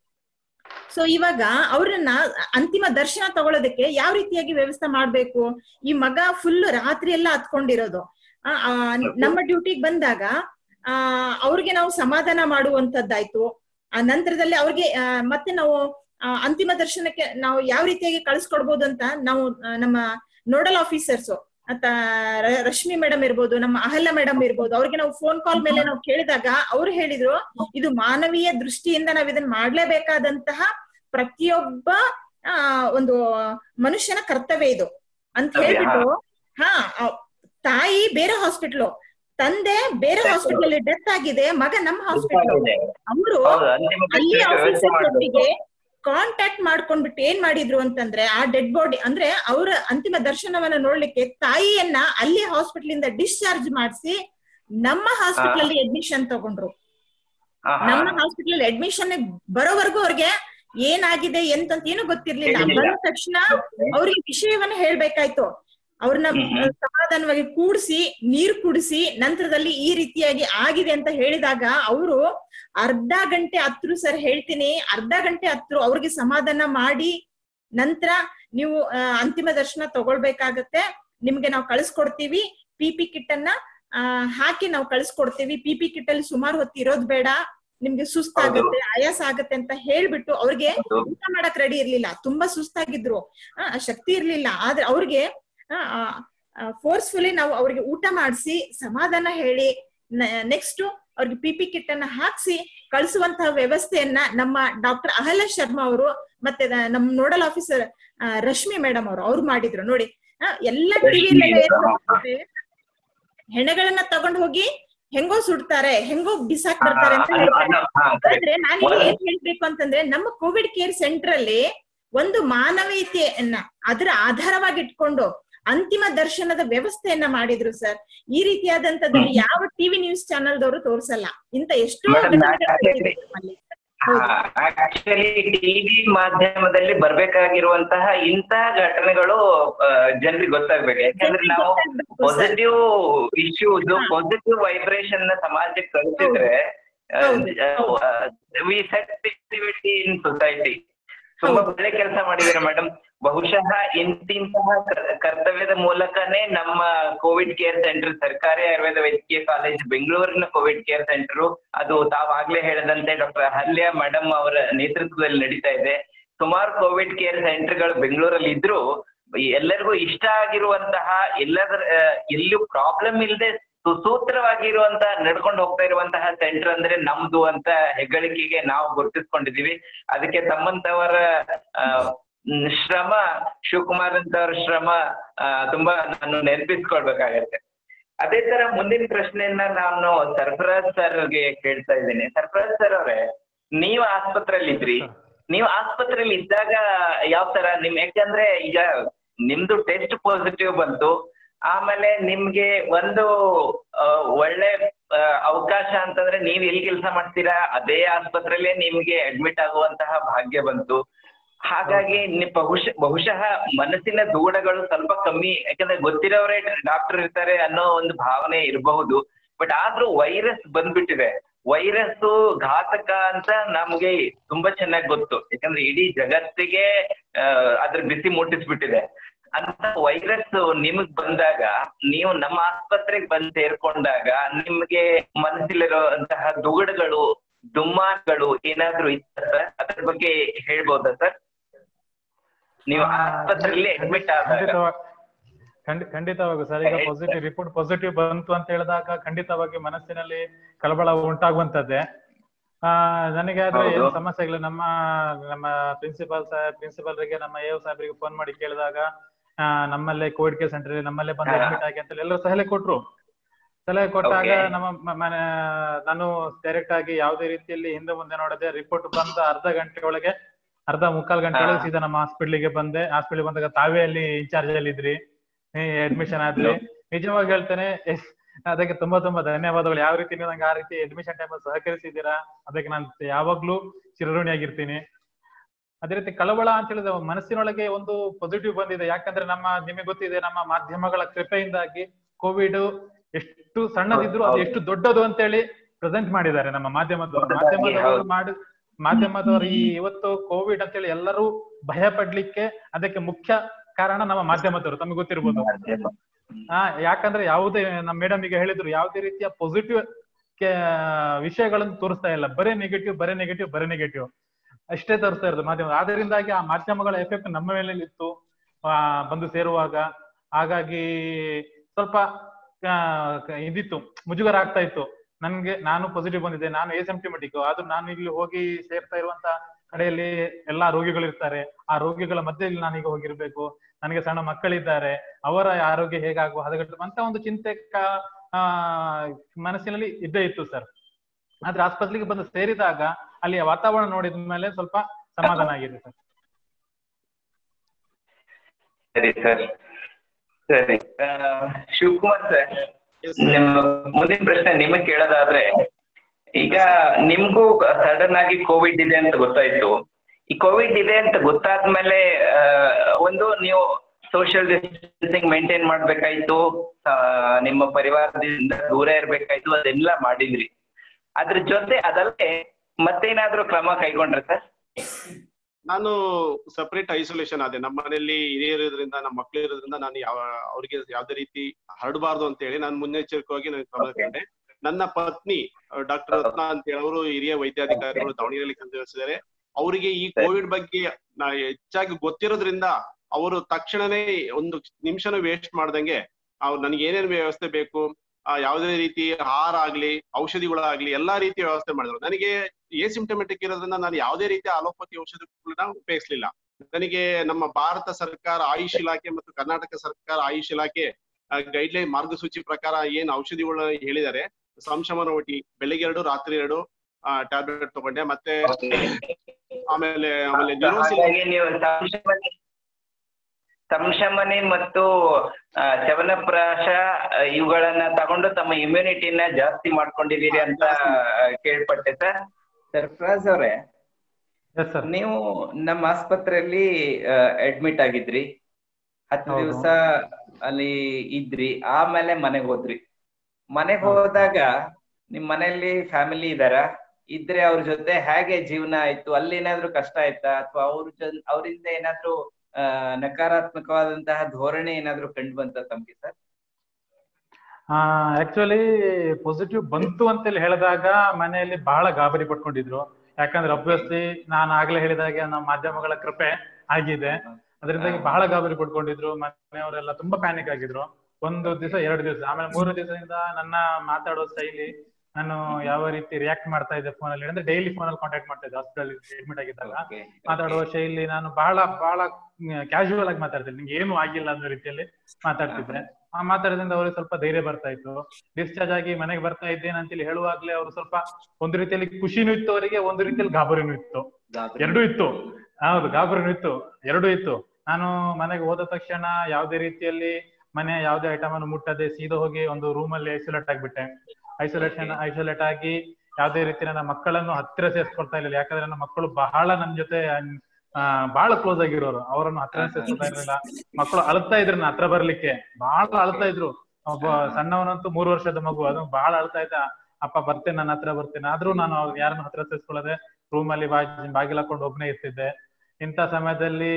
ಸೊ ಇವಾಗ ಅವ್ರನ್ನ ಅಂತಿಮ ದರ್ಶನ ತಗೊಳ್ಳೋದಕ್ಕೆ ಯಾವ ರೀತಿಯಾಗಿ ವ್ಯವಸ್ಥೆ ಮಾಡ್ಬೇಕು ಈ ಮಗ ಫುಲ್ ರಾತ್ರಿ ಎಲ್ಲ ಹತ್ಕೊಂಡಿರೋದು ಆ, ಆ, ನಮ್ಮ ಡ್ಯೂಟಿಗೆ ಬಂದಾಗ ಆ ಅವ್ರಿಗೆ ನಾವು ಸಮಾಧಾನ ಮಾಡುವಂತದ್ದಾಯ್ತು ಆ ನಂತರದಲ್ಲಿ ಅವ್ರಿಗೆ ಆ, ಮತ್ತೆ ನಾವು ಆ, ಅಂತಿಮ ದರ್ಶನಕ್ಕೆ ನಾವು ಯಾವ ರೀತಿಯಾಗಿ ಕಳಿಸ್ಕೊಡ್ಬೋದು ಅಂತ ನಾವು ಆ, ನಮ್ಮ ನೋಡಲ್ ಆಫೀಸರ್ಸ್ ಅಂತ ರ- ರಶ್ಮಿ ಮೇಡಮ್ ಇರ್ಬೋದು ನಮ್ಮ ಅಹಲ್ಯ ಮೇಡಮ್ ಇರ್ಬೋದು ಅವ್ರಿಗೆ ನಾವು ಫೋನ್ ಕಾಲ್ ಮೇಲೆ ನಾವು ಕೇಳಿದಾಗ ಅವ್ರು ಹೇಳಿದ್ರು ಇದು ಮಾನವೀಯ ದೃಷ್ಟಿಯಿಂದ ನಾವ್ ಇದನ್ನ ಮಾಡ್ಲೇಬೇಕಾದಂತಹ ಪ್ರತಿಯೊಬ್ಬ ಆ ಒಂದು ಮನುಷ್ಯನ ಕರ್ತವ್ಯ ಇದು ಅಂತ ಕರ್ತವ್ಯ, ಹೇಳ್ಬಿಟ್ಟು ಹಾ ಆ, ತಾಯಿ ಬೇರೆ ಹಾಸ್ಪಿಟ್ಲು ತಂದೆ ಬೇರೆ ಹಾಸ್ಪಿಟಲ್ ಅಲ್ಲಿ ಡೆತ್ ಆಗಿದೆ ಮಗ ನಮ್ಮ ಹಾಸ್ಪಿಟಲ್ ಅವರು ಹೌದು ಅಂತಿಮ ಅಲ್ಲಿ ವ್ಯವಸ್ಥೆ ಆಫೀಸರ್ ಮಾಡ್ಬೇಕು. ಒಟ್ಟಿಗೆ ಕಾಂಟ್ಯಾಕ್ಟ್ ಮಾಡ್ಕೊಂಡ್ಬಿಟ್ಟು ಏನ್ ಮಾಡಿದ್ರು ಅಂತಂದ್ರೆ ಆ ಡೆಡ್ ಬಾಡಿ ಅಂದ್ರೆ ಅವರ ಅಂತಿಮ ದರ್ಶನವನ್ನ ನೋಡ್ಲಿಕ್ಕೆ ತಾಯಿಯನ್ನ ಅಲ್ಲಿ ಹಾಸ್ಪಿಟಲ್ ಇಂದ ಡಿಸ್ಚಾರ್ಜ್ ಮಾಡಿಸಿ ನಮ್ಮ ಹಾಸ್ಪಿಟಲ್ ಅಲ್ಲಿ ಅಡ್ಮಿಷನ್ ತಗೊಂಡ್ರು ಹಾ, ಹಾ. ನಮ್ಮ ಹಾಸ್ಪಿಟಲ್ ಅಲ್ಲಿ ಅಡ್ಮಿಷನ್ ಬರೋವರೆಗೂ ಅವ್ರಿಗೆ ಏನಾಗಿದೆ ಎಂತಂತ ಏನು ಗೊತ್ತಿರ್ಲಿಲ್ಲ ಗೊತ್ತಿರ್ಲಿಲ್ಲ. ಬಂದ ತಕ್ಷಣ ಅವ್ರಿಗೆ ವಿಷಯವನ್ನ ಹೇಳ್ಬೇಕಾಯ್ತು ಅವ್ರನ್ನ ಹ್ಮ್ ಹ್ಮ್. ಸಮಾಧಾನವಾಗಿ ಕೂಡಿಸಿ ನೀರ್ ಕುಡಿಸಿ ನಂತರದಲ್ಲಿ ಈ ರೀತಿಯಾಗಿ ಆಗಿದೆ ಅಂತ ಹೇಳಿದಾಗ ಅವರು ಅರ್ಧ ಗಂಟೆ ಹತ್ರು ಸರ್ ಹೇಳ್ತೀನಿ ಅರ್ಧ ಗಂಟೆ ಹತ್ರು ಅವ್ರಿಗೆ ಸಮಾಧಾನ ಮಾಡಿ ನಂತರ ನೀವು ಆ, ಅಂತಿಮ ದರ್ಶನ ತಗೊಳ್ಬೇಕಾಗತ್ತೆ ನಿಮ್ಗೆ ನಾವು ಕಳಿಸ್ಕೊಡ್ತೀವಿ ಪಿ ಪಿ ಕಿಟ್ ಅನ್ನ ಆ, ಹಾಕಿ ನಾವು ಕಳಿಸ್ಕೊಡ್ತೀವಿ ಪಿ ಪಿ ಕಿಟ್ ಅಲ್ಲಿ ಸುಮಾರು ಹೊತ್ತು ಇರೋದ್ ಬೇಡ ನಿಮ್ಗೆ ಸುಸ್ತಾಗುತ್ತೆ ಆಯಾಸ ಆಗತ್ತೆ ಅಂತ ಹೇಳ್ಬಿಟ್ಟು ಅವ್ರಿಗೆ ಹೌದು. ಊಟ ಮಾಡಕ್ ರೆಡಿ ಇರ್ಲಿಲ್ಲ ತುಂಬಾ ಸುಸ್ತಾಗಿದ್ರು ಆ, ಶಕ್ತಿ ಇರ್ಲಿಲ್ಲ ಆದ್ರೆ ಅವ್ರಿಗೆ ಫೋರ್ಸ್ಫುಲಿ ನಾವು ಅವ್ರಿಗೆ ಊಟ ಮಾಡಿಸಿ ಸಮಾಧಾನ ಹೇಳಿ ನೆಕ್ಸ್ಟ್ ಅವ್ರಿಗೆ ಪಿ ಪಿ ಕಿಟ್ ಅನ್ನ ಹಾಕ್ಸಿ ಕಳಿಸುವಂತಹ ವ್ಯವಸ್ಥೆಯನ್ನ ನಮ್ಮ ಡಾಕ್ಟರ್ ಅಹಲ್ಯ ಶರ್ಮಾ ಅವರು ಮತ್ತೆ ನ- ನಮ್ಮ ನೋಡಲ್ ಆಫೀಸರ್ ರಶ್ಮಿ ಮೇಡಮ್ ಅವರು ಅವ್ರು ಮಾಡಿದ್ರು ನೋಡಿ ಆ, ಎಲ್ಲ ಟಿವಿ ಹೆಣಗಳನ್ನ ತಗೊಂಡ್ ಹೋಗಿ ಹೆಂಗೋ ಸುಡ್ತಾರೆ ಹೆಂಗೋ ಬಿಸಾಕ್ ಬರ್ತಾರೆ ಅಂತ ಅನ್ನು- ಹೇಳ್ತಾರೆ ಅನ್ನು- ಹಾ, correct. ಆದ್ರೆ ನಾನು ಇಲ್ಲಿ ಏನ್ ಹೇಳ್ಬೇಕು ಅಂತಂದ್ರೆ ನಮ್ಮ ಕೋವಿಡ್ ಕೇರ್ ಸೆಂಟರ್ ಅಲ್ಲಿ ಒಂದು ಮಾನವೀಯತೆಯನ್ನ ಅದರ ಆಧಾರವಾಗಿ ಇಟ್ಕೊಂಡು ಅಂತಿಮ ದರ್ಶನದ ವ್ಯವಸ್ಥೆಯನ್ನ ಮಾಡಿದ್ರು ಸರ್ ಈ ರೀತಿಯಾದಂತದನ್ನ ಯಾವ ಟಿವಿ ನ್ಯೂಸ್ ಚಾನೆಲ್ದವರು ತೋರ್ಸಲ್ಲ ಇಂತ ಎಷ್ಟೋ Madam, ಘಟನೆಗಳು actually- ನಡೆದಿದೆ ನಮ್ಮಲ್ಲಿ. ಹೌದು. ಆಕ್ಚುಲಿ ಟಿವಿ ಮಾಧ್ಯಮದಲ್ಲಿ ಬರ್ಬೇಕಾಗಿರುವಂತಹ ಇಂತಹ ಘಟನೆಗಳು ಜನರಿಗೆ ಗೊತ್ತಾಗ್ಬೇಕು ಯಾಕಂದ್ರೆ ನಾವು ಗೊತ್ತಾಗ್ಬೇಕು sir. ಪಾಸಿಟಿವ್ ಇಶ್ಯೂಸ್ ಹಾ. ಪಾಸಿಟಿವ್ ವೈಬ್ರೇಷನ್ ನ ಸಮಾಜಕ್ಕೆ ಕಳಿಸಿದ್ರೆ ವಿ ಸೆಕ್ಟಿವಿಟಿ ಇನ್ ಸೊಸೈಟಿ ತುಂಬಾ ಹೌದು. ಒಳ್ಳೆ ಕೆಲಸ ಮಾಡಿದ್ದಾರೆ ಮೇಡಮ್ ಬಹುಶಃ ಇಂತಿಂತಹ ಕರ್- ಕರ್ತವ್ಯದ ಮೂಲಕನೇ ನಮ್ಮ ಕೋವಿಡ್ ಕೇರ್ ಸೆಂಟರ್ ಸರ್ಕಾರಿ ಆಯುರ್ವೇದ ವೈದ್ಯಕೀಯ ಕಾಲೇಜ್ ಬೆಂಗಳೂರಿನ ಕೋವಿಡ್ ಕೇರ್ ಸೆಂಟರ್ ಅದು ತಾವಾಗ್ಲೇ ಹೇಳಿದಂತೆ ಡಾಕ್ಟರ್ ಅಹಲ್ಯ ಮೇಡಮ್ ಅವರ ನೇತೃತ್ವದಲ್ಲಿ ನಡೀತಾ ಇದೆ ಸುಮಾರು ಕೋವಿಡ್ ಕೇರ್ ಸೆಂಟರ್ಗಳು ಬೆಂಗಳೂರಲ್ಲಿ ಇದ್ರು ಎಲ್ಲರಿಗೂ ಇಷ್ಟ ಆಗಿರುವಂತಹ ಎಲ್ಲದರ ಆ, ಎಲ್ಲೂ ಪ್ರಾಬ್ಲಮ್ ಇಲ್ಲದೆ ಸುಸೂತ್ರವಾಗಿರುವಂತಹ ನಡ್ಕೊಂಡು ಹೋಗ್ತಾ ಇರುವಂತಹ ಸೆಂಟರ್ ಅಂದ್ರೆ ನಮ್ದು ಅಂತ ಹೆಗ್ಗಳಿಕೆಗೆ ನಾವು ಗುರುತಿಸ್ಕೊಂಡಿದೀವಿ ಅದಕ್ಕೆ ತಮ್ಮಂತವರ ಆ, ಮ್, ಶ್ರಮ ಶಿವಕುಮಾರ್ ಅಂತವ್ರ ಶ್ರಮ ಆ, ತುಂಬಾ ನಾನು ನೆನಪಿಸ್ಕೊಳ್ಬೇಕಾಗತ್ತೆ ಅದೇ ತರ ಮುಂದಿನ ಪ್ರಶ್ನೆಯನ್ನ ನಾನು ಸರ್ಫರಾಜ್ ಸರ್ಗೆ ಕೇಳ್ತಾ ಇದ್ದೀನಿ ಸರ್ಫರಾಜ್ ಸರ್ ಅವರೇ ನೀವು ಆಸ್ಪತ್ರೆಯಲ್ಲಿ ಇದ್ರಿ ನೀವು ಆಸ್ಪತ್ರೆಯಲ್ಲಿ ಇದ್ದಾಗ ಯಾವ ತರ ನಿಮ್ ಯಾಕಂದ್ರೆ ಈಗ ನಿಮ್ದು ಟೆಸ್ಟ್ ಪಾಸಿಟಿವ್ ಬಂತು ಆಮೇಲೆ ನಿಮ್ಗೆ ಒಂದು ಆ, ಒಳ್ಳೆ ಆ, ಅವಕಾಶ ಅಂತಂದ್ರೆ ನೀವ್ ಎಲ್ಲಿ ಕೆಲಸ ಮಾಡ್ತೀರಾ ಅದೇ ಆಸ್ಪತ್ರೆಯಲ್ಲೇ ನಿಮ್ಗೆ ಅಡ್ಮಿಟ್ ಆಗುವಂತಹ ಭಾಗ್ಯ ಬಂತು ಹಾಗಾಗಿ ನಿ- ಬಹುಶಃ ಬಹುಶಃ ಮನಸ್ಸಿನ ದೂಡಗಳು ಸ್ವಲ್ಪ ಕಮ್ಮಿ ಯಾಕಂದ್ರೆ ಗೊತ್ತಿರೋರೇ ಡಾಕ್ಟರ್ ಇರ್ತಾರೆ ಅನ್ನೋ ಒಂದು ಭಾವನೆ ಇರಬಹುದು ಬಟ್ ಆದ್ರೂ ವೈರಸ್ ಬಂದ್ಬಿಟ್ಟಿದೆ ವೈರಸ್ ಘಾತಕ ಅಂತ ನಮ್ಗೆ ತುಂಬಾ ಚೆನ್ನಾಗಿ ಗೊತ್ತು ಯಾಕಂದ್ರೆ ಇಡೀ ಜಗತ್ತಿಗೆ ಆ, ಅದ್ರ ಬಿಸಿ ಮುಟ್ಟಿಸ್ಬಿಟ್ಟಿದೆ ಅಂತ ವೈರಸ್ ನಿಮಗ್ ಬಂದಾಗ ನೀವು ನಮ್ಮ ಆಸ್ಪತ್ರೆಗೆ ಬಂದ್ ಸೇರ್ಕೊಂಡಾಗ ನಿಮ್ಗೆ ಮನಸ್ಸಲ್ಲಿರುವಂತಹ ದುಗುಡಗಳು ದುಮ್ಮಾನಗಳು ಏನಾದ್ರೂ ಇತ್ತ ಸರ್ ಅದ್ರ ಬಗ್ಗೆ ಹೇಳ್ಬೋದಾ ಸರ್ ನೀವು ಆ, ಆಸ್ಪತ್ರೆಯಲ್ಲಿ ಅಡ್ಮಿಟ್ ಆದಾಗ ಖಂಡಿತವಾ- ಖಂಡಿ- ಖಂಡಿತವಾಗೂ ಸರ್ ಈಗ ಹೇಳಿ ಪಾಸಿಟಿವ್ ರಿಪೋರ್ಟ್ ಪಾಸಿಟಿವ್ ಬಂತು ಅಂತ ಹೇಳಿದಾಗ ಖಂಡಿತವಾಗಿ ಮನಸ್ಸಿನಲ್ಲಿ ಕಳವಳ ಉಂಟಾಗುವಂತದ್ದೇ ಆ ನನಗೆ ಆದ್ರೆ ಹೌದು. ಏನು ಸಮಸ್ಯೆ ಇಲ್ಲ ನಮ್ಮ ನಮ್ಮ ಪ್ರಿನ್ಸಿಪಾಲ್ ಸಾಹೇಬ್ ಪ್ರಿನ್ಸಿಪಾಲ್ರಿಗೆ ನಮ್ಮ ಎ ಸಾಹೇಬ್ರಿಗೆ ಫೋನ್ ಮಾಡಿ ಕೇಳಿದಾಗ ಆ, ನಮ್ಮಲ್ಲೇ ಕೋವಿಡ್ ಕೇರ್ ಸೆಂಟರ್ ನಮ್ಮಲ್ಲೇ ಬಂದು ಹಾ. ಅಡ್ಮಿಟ್ ಆಗಿ ಅಂತ ಎಲ್ಲರೂ ಸಲಹೆ ಕೊಟ್ರು ಸಲಹೆ ಕೊಟ್ಟಾಗ Okay. ನಮ್ಮ ಮ- ಮನೆ ನಾನು ಡೈರೆಕ್ಟ್ ಆಗಿ ಯಾವುದೇ ರೀತಿಯಲ್ಲಿ ಹಿಂದೆ ಮುಂದೆ ನೋಡದೆ ರಿಪೋರ್ಟ್ ಬಂದ ಅರ್ಧ ಗಂಟೆ ಒಳಗೆ ಅರ್ಧ ಮುಕ್ಕಾಲ್ ಗಂಟೆ ಒಳಗೆ ಹಾ. ಸೀದಾ ನಮ್ಮ ಹಾಸ್ಪಿಟ್ಲಿಗೆ ಬಂದೆ ಹಾಸ್ಪಿಟ್ಲಿಗೆ ಬಂದಾಗ ತಾವೇ ಅಲ್ಲಿ ಇನ್ಚಾರ್ಜ್ ಅಲ್ಲಿ ಇದ್ರಿ ಅಡ್ಮಿಷನ್ ಆದ್ರಿ ನಿಜವಾಗಿ ಹೇಳ್ತೇನೆ ಎಸ್ ಅದಕ್ಕೆ ತುಂಬಾ ತುಂಬಾ ಧನ್ಯವಾದಗಳು ಯಾವ ರೀತಿ ನೀವು ನಂಗೆ ಆ ರೀತಿ ಅಡ್ಮಿಷನ್ ಟೈಮ್ ಸಹಕರಿಸಿದ್ದೀರಾ ಅದಕ್ಕೆ ನಾನು ಯಾವಾಗ್ಲೂ ಚಿರಋಣಿಯಾಗಿರ್ತೀನಿ ಅದೇ ರೀತಿ ಕಳವಳ ಅಂತ ಹೇಳಿದ್ರೆ ಮನಸ್ಸಿನೊಳಗೆ ಒಂದು ಪಾಸಿಟಿವ್ ಬಂದಿದೆ ಯಾಕಂದ್ರೆ ನಮ್ಮ ನಿಮಗೆ ಗೊತ್ತಿದೆ ನಮ್ಮ ಮಾಧ್ಯಮಗಳ ಕೃಪೆಯಿಂದಾಗಿ ಕೋವಿಡ್ ಎಷ್ಟು ಸಣ್ಣದಿದ್ರು ಅದು ಎಷ್ಟು ದೊಡ್ಡದು ಅಂತೇಳಿ ಪ್ರೆಸೆಂಟ್ ಮಾಡಿದ್ದಾರೆ ನಮ್ಮ ಮಾಧ್ಯಮದವರು ದೊಡ್ಡದಾಗಿ, ಮಾಧ್ಯಮದವರು ಹೌದು. ಮಾಡಿ ಮಾಧ್ಯಮದವರು ಈ ಇವತ್ತು ಕೋವಿಡ್ ಅಂತೇಳಿ ಎಲ್ಲರೂ ಭಯ ಪಡ್ಲಿಕ್ಕೆ ಅದಕ್ಕೆ ಮುಖ್ಯ ಕಾರಣ ನಮ್ಮ ಮಾಧ್ಯಮದವರು ತಮಗೆ ಗೊತ್ತಿರ್ಬೋದು ಹಾ ಯಾಕಂದ್ರೆ ಯಾವುದೇ ನಮ್ಮ ಮೇಡಮ್ ಈಗ ಹೇಳಿದ್ರು ಯಾವುದೇ ರೀತಿಯ ಪಾಸಿಟಿವ್ ವಿಷಯಗಳನ್ನು ತೋರಿಸ್ತಾ ಇಲ್ಲ ಬರೇ ನೆಗೆಟಿವ್ ಬರೇ ನೆಗೆಟಿವ್ ಬರೇ ನೆಗೆಟಿವ್ ಅಷ್ಟೇ ತೋರಿಸ್ತಾ ಇರೋದು ಮಾಧ್ಯಮ ಆದ್ರಿಂದಾಗಿ ಆ ಮಾಧ್ಯಮಗಳ ಎಫೆಕ್ಟ್ ನಮ್ಮ ಮೇಲೆ ಇತ್ತು ಆ, ಬಂದು ಸೇರುವಾಗ ಹಾಗಾಗಿ ಸ್ವಲ್ಪ ಆ, ಕ- ಇದಿತ್ತು ಮುಜುಗರ ಆಗ್ತಾ ಇತ್ತು ನನ್ಗೆ ನಾನು ಪಾಸಿಟಿವ್ ಬಂದಿದ್ದೆ ನಾನು ಎಸಿಂಪ್ಟಮೆಟಿಕ್ ಆದ್ರೂ ನಾನು ಇಲ್ಲಿ ಹೋಗಿ ಸೇರ್ತಾ ಇರುವಂತ ಕಡೆಯಲ್ಲಿ ಎಲ್ಲಾ ರೋಗಿಗಳು ಇರ್ತಾರೆ ಆ ರೋಗಿಗಳ ಮಧ್ಯದಲ್ಲಿ ನಾನೀಗ ಹೋಗಿರ್ಬೇಕು ನನಗೆ ಸಣ್ಣ ಮಕ್ಕಳಿದ್ದಾರೆ ಅವರ ಆರೋಗ್ಯ ಹೇಗಾಗುವ ಹದಗೆಟ್ಟು ಅಂತ ಒಂದು ಚಿಂತೆ ಕ- ಆ ಮನಸ್ಸಿನಲ್ಲಿ ಇದ್ದೇ ಇತ್ತು ಸರ್ ಆದ್ರೆ ಆಸ್ಪತ್ರೆಗೆ ಬಂದು ಸೇರಿದಾಗ ಅಲ್ಲಿಯ ವಾತಾವರಣ ನೋಡಿದ ಮೇಲೆ ಸ್ವಲ್ಪ ಸಮಾಧಾನ ಆಗಿದೆ ಸರ್ ಸರಿ ಸರ್ ಸರಿ ಆ, ಶಿವಕುಮಾರ್ ಸರ್ ನಿಮ್ಮ ಮುಂದಿನ ಪ್ರಶ್ನೆ ನಿಮಗೆ ಕೇಳೋದಾದ್ರೆ ಈಗ ನಿಮ್ಗೂ ಸಡನ್ ಆಗಿ ಕೋವಿಡ್ ಇದೆ ಅಂತ ಗೊತ್ತಾಯ್ತು ಈ ಕೋವಿಡ್ ಇದೆ ಅಂತ ಗೊತ್ತಾದ್ಮೇಲೆ ಆ, ಒಂದು ನೀವು ಸೋಷಿಯಲ್ ಡಿಸ್ಟೆನ್ಸಿಂಗ್ ಮೇಂಟೈನ್ ಮಾಡ್ಬೇಕಾಯ್ತು ಆ, ನಿಮ್ಮ ಪರಿವಾರದಿಂದ ದೂರ ಇರ್ಬೇಕಾಯ್ತು ಅದೆಲ್ಲ ಮಾಡಿದ್ರಿ ಅದ್ರ ಜೊತೆ ಅದಲ್ಲದೆ ಮತ್ತೇನಾದ್ರೂ ಕ್ರಮ ಕೈಗೊಂಡ್ರೆ ಸರ್ ನಾನು ಸಪರೇಟ್ ಐಸೋಲೇಷನ್ ಆದೆ ನಮ್ಮ ಮನೆಯಲ್ಲಿ ಹಿರಿಯರಿದ್ರಿಂದ ನಮ್ಮ ಮಕ್ಳು ಇರೋದ್ರಿಂದ ನಾನು ಯಾವ ಅವ್ರಿಗೆ ಯಾವ್ದೇ ರೀತಿ ಹರಡಬಾರ್ದು ಅಂತ ಹೇಳಿ ನಾನು ಮುನ್ನೆಚ್ಚರಿಕೆಯಾಗಿ ನಾನು ಕ್ರಮ ತಗೊಂಡೆ ನನ್ನ ಪತ್ನಿ ಡಾಕ್ಟರ್ ರತ್ನ ಅಂತ ಹೇಳಿ ಅವರು ಹಿರಿಯ ವೈದ್ಯಾಧಿಕಾರಿಗಳು ದಾವಣಗೆರೆಯಲ್ಲಿ ಕೆಲಸವಿದ್ದಾರೆ ಅವರಿಗೆ ಈ ಕೋವಿಡ್ ಬಗ್ಗೆ ನಾ ಹೆಚ್ಚಾಗಿ ಗೊತ್ತಿರೋದ್ರಿಂದ ಅವರು ತಕ್ಷಣನೇ ಒಂದು ನಿಮಿಷನೂ ವೇಸ್ಟ್ ಮಾಡ್ದಂಗೆ ಅವ್ರು ನನಗೆ ಏನೇನು ವ್ಯವಸ್ಥೆ ಬೇಕು ಆ, ಯಾವುದೇ ರೀತಿ ಆಹಾರ ಆಗ್ಲಿ ಔಷಧಿಗಳಾಗ್ಲಿ ಎಲ್ಲಾ ರೀತಿಯ ವ್ಯವಸ್ಥೆ ಮಾಡಿದ್ರು ನನಗೆ ಸಿಂಪ್ಟಮೆಟಿಕ್ ಇರೋದ್ರಿಂದ ನಾನು ಯಾವುದೇ ರೀತಿಯ ಅಲೋಪತಿ ಔಷಧಿಗಳನ್ನ ಉಪಯೋಗಿಸ್ಲಿಲ್ಲ ನನಗೆ ನಮ್ಮ ಭಾರತ ಸರ್ಕಾರ ಆಯುಷ್ ಇಲಾಖೆ ಮತ್ತು ಕರ್ನಾಟಕ ಸರ್ಕಾರ ಆಯುಷ್ ಇಲಾಖೆ ಗೈಡ್ ಲೈನ್ ಮಾರ್ಗಸೂಚಿ ಪ್ರಕಾರ ಏನ್ ಔಷಧಿಗಳನ್ನ ಹೇಳಿದ್ದಾರೆ ಸಂಶಮನ ಒಟಿ ಬೆಳಿಗ್ಗೆ ಎರಡು ರಾತ್ರಿ ಎರಡು ಟ್ಯಾಬ್ಲೆಟ್ ತಗೊಂಡೆ ಮತ್ತೆ ಆಮೇಲೆ ಆಮೇಲೆ ನ್ಯೂರೋಸಿಲ್ ಹಾಗಾಗಿ ನೀವು ಸಂಶಮನಿ ಸಂಶಮನಿ ಮತ್ತು ಆ, ಚವನಪ್ರಾಶ ಆ, ಇವುಗಳನ್ನ ತಗೊಂಡು ತಮ್ಮ ಇಮ್ಯುನಿಟಿನ ಜಾಸ್ತಿ ಮಾಡ್ಕೊಂಡಿದ್ದೀರಿ ಅಂತ ಆ, ಕೇಳ್ಪಟ್ಟೆ ಸರ್ ಸರ್ಫರಾಜ್ ಅವರೇ ಎಸ್ ಸರ್ ನೀವು ನಮ್ಮ ಆಸ್ಪತ್ರೆಯಲ್ಲಿ ಅಡ್ಮಿಟ್ ಆಗಿದ್ರಿ ಹತ್ತು ಹೌದು. ದಿವಸ ಅಲ್ಲಿ ಇದ್ರಿ ಆಮೇಲೆ ಮನೆಗೆ ಹೋದ್ರಿ ಮನೆಗೆ ಹೋದಾಗ ನಿಮ್ ಮನೆಯಲ್ಲಿ ಫ್ಯಾಮಿಲಿ ಇದಾರ ಇದ್ರೆ ಅವ್ರ ಜೊತೆ ಹೇಗೆ ಜೀವನ ಆಯ್ತು ಅಲ್ಲಿ ಏನಾದ್ರು ಕಷ್ಟ ಆಯ್ತಾ ಅಥವಾ ಅವ್ರ ಜೊತೆ ಅವರಿಂದ ಏನಾದ್ರು ಆ ನಕಾರಾತ್ಮಕವಾದಂತಹ ಧೋರಣೆ ಏನಾದ್ರು ಕಂಡು ಬಂತ ತಮ್ಗೆ ಸರ್ ಆಕ್ಚುಲಿ ಪಾಸಿಟಿವ್ ಬಂತು ಅಂತೇಳಿ ಹೇಳಿದಾಗ ಮನೆಯಲ್ಲಿ ಬಹಳ ಗಾಬರಿ ಪಟ್ಕೊಂಡಿದ್ರು ಯಾಕಂದ್ರೆ ಅಬ್ವಿಯಸ್ಲಿ ನಾನು ಆಗ್ಲೇ ಹೇಳಿದಾಗೆ ನಮ್ಮ ಮಾಧ್ಯಮಗಳ ಕೃಪೆ ಆಗಿದೆ ಅದರಿಂದಾಗಿ ಬಹಳ ಗಾಬರಿ ಪಡ್ಕೊಂಡಿದ್ರು ಮನೆಯವರೆಲ್ಲ ತುಂಬಾ ಪ್ಯಾನಿಕ್ ಆಗಿದ್ರು ಒಂದು ದಿವಸ ಎರಡು ದಿವಸ ಆಮೇಲೆ ಮೂರು ದಿವಸದಿಂದ ನನ್ನ ಮಾತಾಡೋ ಶೈಲಿ ನಾನು ಯಾವ ರೀತಿ ರಿಯಾಕ್ಟ್ ಮಾಡ್ತಾ ಇದ್ದೆ ಫೋನಲ್ಲಿ ಅಂದ್ರೆ ಡೈಲಿ ಫೋನಲ್ಲಿ ಕಾಂಟ್ಯಾಕ್ಟ್ ಮಾಡ್ತಾ ಇದ್ದೆ ಹಾಸ್ಪಿಟಲ್ ಅಡ್ಮಿಟ್ ಆಗಿದ್ದಾಗ Okay. ಮಾತಾಡುವ ಶೈಲಿ ನಾನು ಬಹಳ ಬಹಳ ಕ್ಯಾಶುವಲ್ ಆಗಿ ಮಾತಾಡ್ತಿದ್ದೆ ನಿಂಗೆ ಏನು ಆಗಿಲ್ಲ ಅನ್ನೋ ರೀತಿಯಲ್ಲಿ ಮಾತಾಡ್ತಿದ್ದೆ ಆ ಮಾತಾಡೋದ್ರಿಂದ ಅವ್ರಿಗೆ ಸ್ವಲ್ಪ ಧೈರ್ಯ ಬರ್ತಾ ಇತ್ತು ಡಿಸ್ಚಾರ್ಜ್ ಆಗಿ ಮನೆಗೆ ಬರ್ತಾ ಇದ್ದೇನೆ ಅಂತೇಳಿ ಹೇಳುವಾಗ್ಲೇ ಅವರು ಸ್ವಲ್ಪ ಒಂದು ರೀತಿಯಲ್ಲಿ ಖುಷಿನೂ ಇತ್ತು ಅವರಿಗೆ ಒಂದು ರೀತಿಯಲ್ಲಿ ಗಾಬರಿನೂ ಇತ್ತು ಎರಡೂ ಇತ್ತು ಹೌದು ಗಾಬರಿನೂ ಇತ್ತು ಎರಡೂ ಇತ್ತು ನಾನು ಮನೆಗೆ ಹೋದ ತಕ್ಷಣ ಯಾವುದೇ ರೀತಿಯಲ್ಲಿ ಮನೆ ಯಾವುದೇ ಐಟಮ್ ಅನ್ನು ಮುಟ್ಟದೆ ಸೀದಾ ಹೋಗಿ ಒಂದು ರೂಮ್ ಅಲ್ಲಿ ಐಸೋಲೇಟ್ ಆಗ್ಬಿಟ್ಟೆ ಐಸೋಲೇಷನ್ ಐಸೋಲೇಟ್ ಆಗಿ ಯಾವುದೇ ರೀತಿ ನನ್ನ ಮಕ್ಕಳನ್ನು ಹತ್ತಿರ ಸೇರಿಸ್ಕೊಳ್ತಾ ಇರ್ಲಿಲ್ಲ ಯಾಕಂದ್ರೆ ನನ್ನ ಮಕ್ಕಳು ಬಹಳ ನನ್ನ ಜೊತೆ ಆ, ಬಹಳ ಕ್ಲೋಸ್ ಆಗಿರೋರು ಅವರನ್ನು ಹತ್ರ ಸೇರಿಸ್ಕೊಳ್ತಾ ಇರ್ಲಿಲ್ಲ ಮಕ್ಕಳು ಅಳ್ತಾ ಇದ್ರು ನನ್ನ ಹತ್ರ ಬರ್ಲಿಕ್ಕೆ ಬಹಳ ಅಳ್ತಾ ಇದ್ರು ಒಬ್ಬ ಸಣ್ಣವನಂತೂ ಮೂರು ವರ್ಷದ ಮಗು ಅದು ಬಹಳ ಅಳ್ತಾ ಇದ್ದ ಅಪ್ಪ ಬರ್ತೇನೆ ನನ್ನ ಹತ್ರ ಬರ್ತೇನೆ ಆದ್ರೂ ನಾನು ಅವ್ರ ಯಾರನ್ನು ಹತ್ರ ಸೇರಿಸ್ಕೊಳ್ಳದೆ ರೂಮ್ ಅಲ್ಲಿ ಬಾಗಿ ಬಾಗಿಲು ಹಾಕೊಂಡು ಒಬ್ಬನೇ ಇರ್ತಿದ್ದೆ ಇಂಥ ಸಮಯದಲ್ಲಿ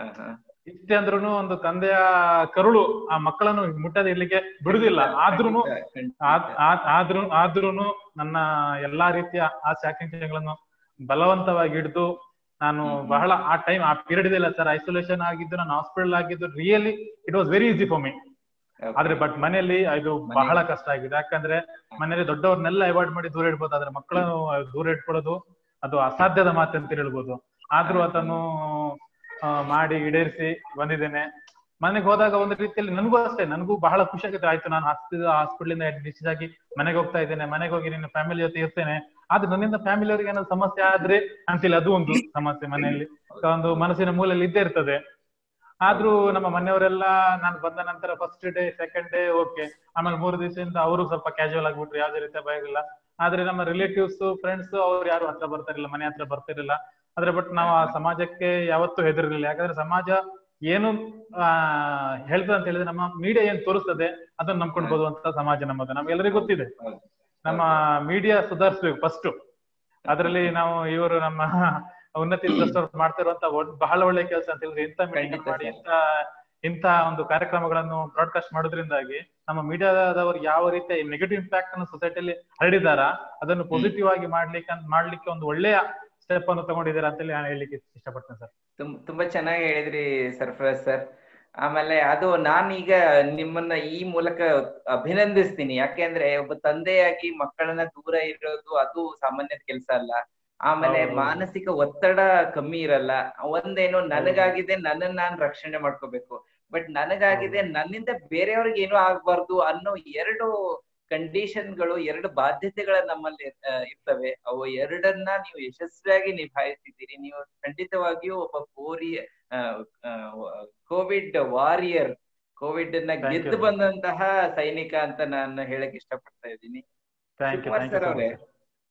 ಇಷ್ಟೇ ಅಂದ್ರೂ ಒಂದು ತಂದೆಯ ಕರುಳು ಆ ಮಕ್ಕಳನ್ನು ಮುಟ್ಟದೆ ಇರ್ಲಿಕ್ಕೆ ಬಿಡುದಿಲ್ಲ ಆದ್ರೂನು ಆದ್- ಆದ್- ಆದ್ರೂ ಆದ್ರೂನು ನನ್ನ ಎಲ್ಲಾ ರೀತಿಯ ಆಸೆ ಆಕಾಂಕ್ಷೆಗಳನ್ನು ಬಲವಂತವಾಗಿ ಹಿಡಿದು ನಾನು ಬಹಳ ಆ ಟೈಮ್ ಆ ಪೀರಿಯಡ್ ಇದೆಲ್ಲ ಸರ್ ಐಸೋಲೇಷನ್ ಆಗಿದ್ದು ನಾನು ಹಾಸ್ಪಿಟಲ್ ಆಗಿದ್ದು really it was very easy for me ಆದ್ರೆ ಬಟ್ ಮನೆಯಲ್ಲಿ ಇದು ಬಹಳ ಕಷ್ಟ ಆಗಿದೆ ಯಾಕಂದ್ರೆ ಮನೆಯಲ್ಲಿ ದೊಡ್ಡವ್ರನ್ನೆಲ್ಲ ಅವಾಯ್ಡ್ ಮಾಡಿ ದೂರ ಇಡ್ಬೋದು ಆದ್ರೆ ಮಕ್ಕಳನ್ನು ದೂರ ಇಟ್ಕೊಳ್ಳೋದು ಅದು ಅಸಾಧ್ಯದ ಮಾತು ಅಂತ ಹೇಳ್ಬೋದು ಆದ್ರೂ ಅದನ್ನು ಆ, ಮಾಡಿ ಈಡೇರಿಸಿ ಬಂದಿದ್ದೇನೆ ಮನೆಗೆ ಹೋದಾಗ ಒಂದು ರೀತಿಯಲ್ಲಿ ನನಗೂ ಅಷ್ಟೇ ನನಗೂ ಬಹಳ ಖುಷಿ ಆಗುತ್ತೆ ಆಯ್ತು ನಾನು ಹಾಸ್ಪಿಟಲ್ ಇಂದ ಡಿಸ್ಚಾರ್ಜ್ ಆಗಿ ಮನೆಗೆ ಹೋಗ್ತಾ ಇದ್ದೇನೆ ಮನೆಗೆ ಹೋಗಿ ನಿನ್ನ ಫ್ಯಾಮಿಲಿ ಜೊತೆ ಇರ್ತೇನೆ ಆದ್ರೆ ನನ್ನಿಂದ ಫ್ಯಾಮಿಲಿ ಅವರಿಗೆ ಏನಾದ್ರು ಸಮಸ್ಯೆ ಆದ್ರೆ ಅಂತೇಳಿ ಅದು ಒಂದು ಸಮಸ್ಯೆ ಮನೆಯಲ್ಲಿ ಒಂದು ಮನಸ್ಸಿನ ಮೂಲೆಯಲ್ಲಿ ಇದ್ದೇ ಇರ್ತದೆ ಆದ್ರೂ ನಮ್ಮ ಮನೆಯವರೆಲ್ಲ ನಾನು ಬಂದ ನಂತರ first day second day okay ಆಮೇಲೆ ಮೂರು ದಿವಸದಿಂದ ಅವರು ಸ್ವಲ್ಪ ಕ್ಯಾಶುವಲ್ ಆಗಿಬಿಟ್ರು ಯಾವ್ದೇ ರೀತಿಯ ಭಯ ಇಲ್ಲ ಆದ್ರೆ ನಮ್ಮ ರಿಲೇಟಿವ್ಸ್ ಫ್ರೆಂಡ್ಸ್ ಅವ್ರು ಯಾರು ಹತ್ರ ಬರ್ತಾರಿಲ್ಲ ಮನೆ ಹತ್ರ ಬರ್ತಿರ್ಲಿಲ್ಲ ಆದ್ರೆ ಬಟ್ ನಾವು ಆ ಸಮಾಜಕ್ಕೆ ಯಾವತ್ತೂ ಹೆದರಿರ್ಲಿಲ್ಲ ಯಾಕಂದ್ರೆ ಸಮಾಜ ಏನು ಆ ಹೇಳ್ತದೆ ಅಂತ ಹೇಳಿದ್ರೆ ನಮ್ಮ ಮೀಡಿಯಾ ಏನ್ ತೋರಿಸ್ತದೆ ಅದನ್ನ ನಂಬ್ಕೊಂಡು ಹೋಗುವಂತ ಸಮಾಜ ನಮ್ಮದು ನಮ್ಗೆಲ್ಲರಿಗೂ ಗೊತ್ತಿದೆ ನಮ್ಮ ಮೀಡಿಯಾ ಸುಧಾರಿಸ್ಬೇಕು ಫಸ್ಟ್ ಅದರಲ್ಲಿ ನಾವು ಇವರು ನಮ್ಮ ಉನ್ನತಿ ಟ್ರಸ್ಟ್ ಅವ್ರು ಮಾಡ್ತಿರುವಂತ ಒಡ್- ಬಹಳ ಒಳ್ಳೆ ಕೆಲಸ ಅಂತ ಹೇಳಿದ್ರೆ ಇಂಥ ಮೀಟಿಂಗ್ ಖಂಡಿತ ಮಾಡಿ ಸರ್. ಇಂಥ ಇಂಥ ಒಂದು ಕಾರ್ಯಕ್ರಮಗಳನ್ನು ಬ್ರಾಡ್ಕಾಸ್ಟ್ ಮಾಡೋದ್ರಿಂದಾಗಿ ನಮ್ಮ ಮೀಡಿಯಾದವರು ಯಾವ ರೀತಿಯ ನೆಗೆಟಿವ್ ಇಂಪ್ಯಾಕ್ಟ್ ಅನ್ನು ಸೊಸೈಟಿಯಲ್ಲಿ ಹರಡಿದಾರ ಅದನ್ನು ಪಾಸಿಟಿವ್ ಆಗಿ ಮಾಡ್ಲಿಕ್ಕೆ ಮಾಡ್ಲಿಕ್ಕೆ ಒಂದು ಒಳ್ಳೆಯ ಸ್ಟೆಪ್ ಅನ್ನು ತಗೊಂಡಿದ್ದಾರೆ ಅಂತೇಳಿ ನಾನು ಹೇಳಲಿಕ್ಕೆ ಇಷ್ಟಪಡ್ತೇನೆ ಸರ್ ತುಂ ತುಂಬಾ ಚೆನ್ನಾಗಿ ಹೇಳಿದ್ರಿ ಸರ್ಫರಾಜ್ ಸರ್ ಆಮೇಲೆ ಅದು ನಾನೀಗ ನಿಮ್ಮನ್ನ ಈ ಮೂಲಕ ಅಭಿನಂದಿಸ್ತೀನಿ ಯಾಕೆಂದ್ರೆ ಒಬ್ಬ ತಂದೆಯಾಗಿ ಮಕ್ಕಳನ್ನ ದೂರ ಇರೋದು ಅದು ಸಾಮಾನ್ಯದ ಕೆಲಸ ಅಲ್ಲ ಆಮೇಲೆ ಹೌದು. ಮಾನಸಿಕ ಒತ್ತಡ ಕಮ್ಮಿ ಇರಲ್ಲ ಒಂದೇನು ನನಗಾಗಿದೆ ನನ್ನನ್ನ ನಾನ್ ರಕ್ಷಣೆ ಮಾಡ್ಕೋಬೇಕು ಬಟ್ ನನಗಾಗಿದೆ ನನ್ನಿಂದ ಬೇರೆಯವ್ರಿಗೆ ಏನೂ ಆಗ್ಬಾರ್ದು ಅನ್ನೋ ಎರಡು ಕಂಡೀಷನ್ಗಳು ಎರಡು ಬಾಧ್ಯತೆಗಳ ನಮ್ಮಲ್ಲಿ ಆ, ಇರ್ತವೆ ಅವು ಎರಡನ್ನ ನೀವು ಯಶಸ್ವಿಯಾಗಿ ನಿಭಾಯಿಸಿದ್ದೀರಿ ನೀವು ಖಂಡಿತವಾಗಿಯೂ ಒಬ್ಬ ಕೋರಿ ಕೋವಿಡ್ ವಾರಿಯರ್ ಕೋವಿಡ್ ನ Thank you. ಗೆದ್ದು ಬಂದಂತಹ ಸೈನಿಕ ಅಂತ ನಾನು ಹೇಳಕ್ ಇಷ್ಟಪಡ್ತಾ ಇದ್ದೀನಿ thank you Shivakumar thank you sir ಅವರೇ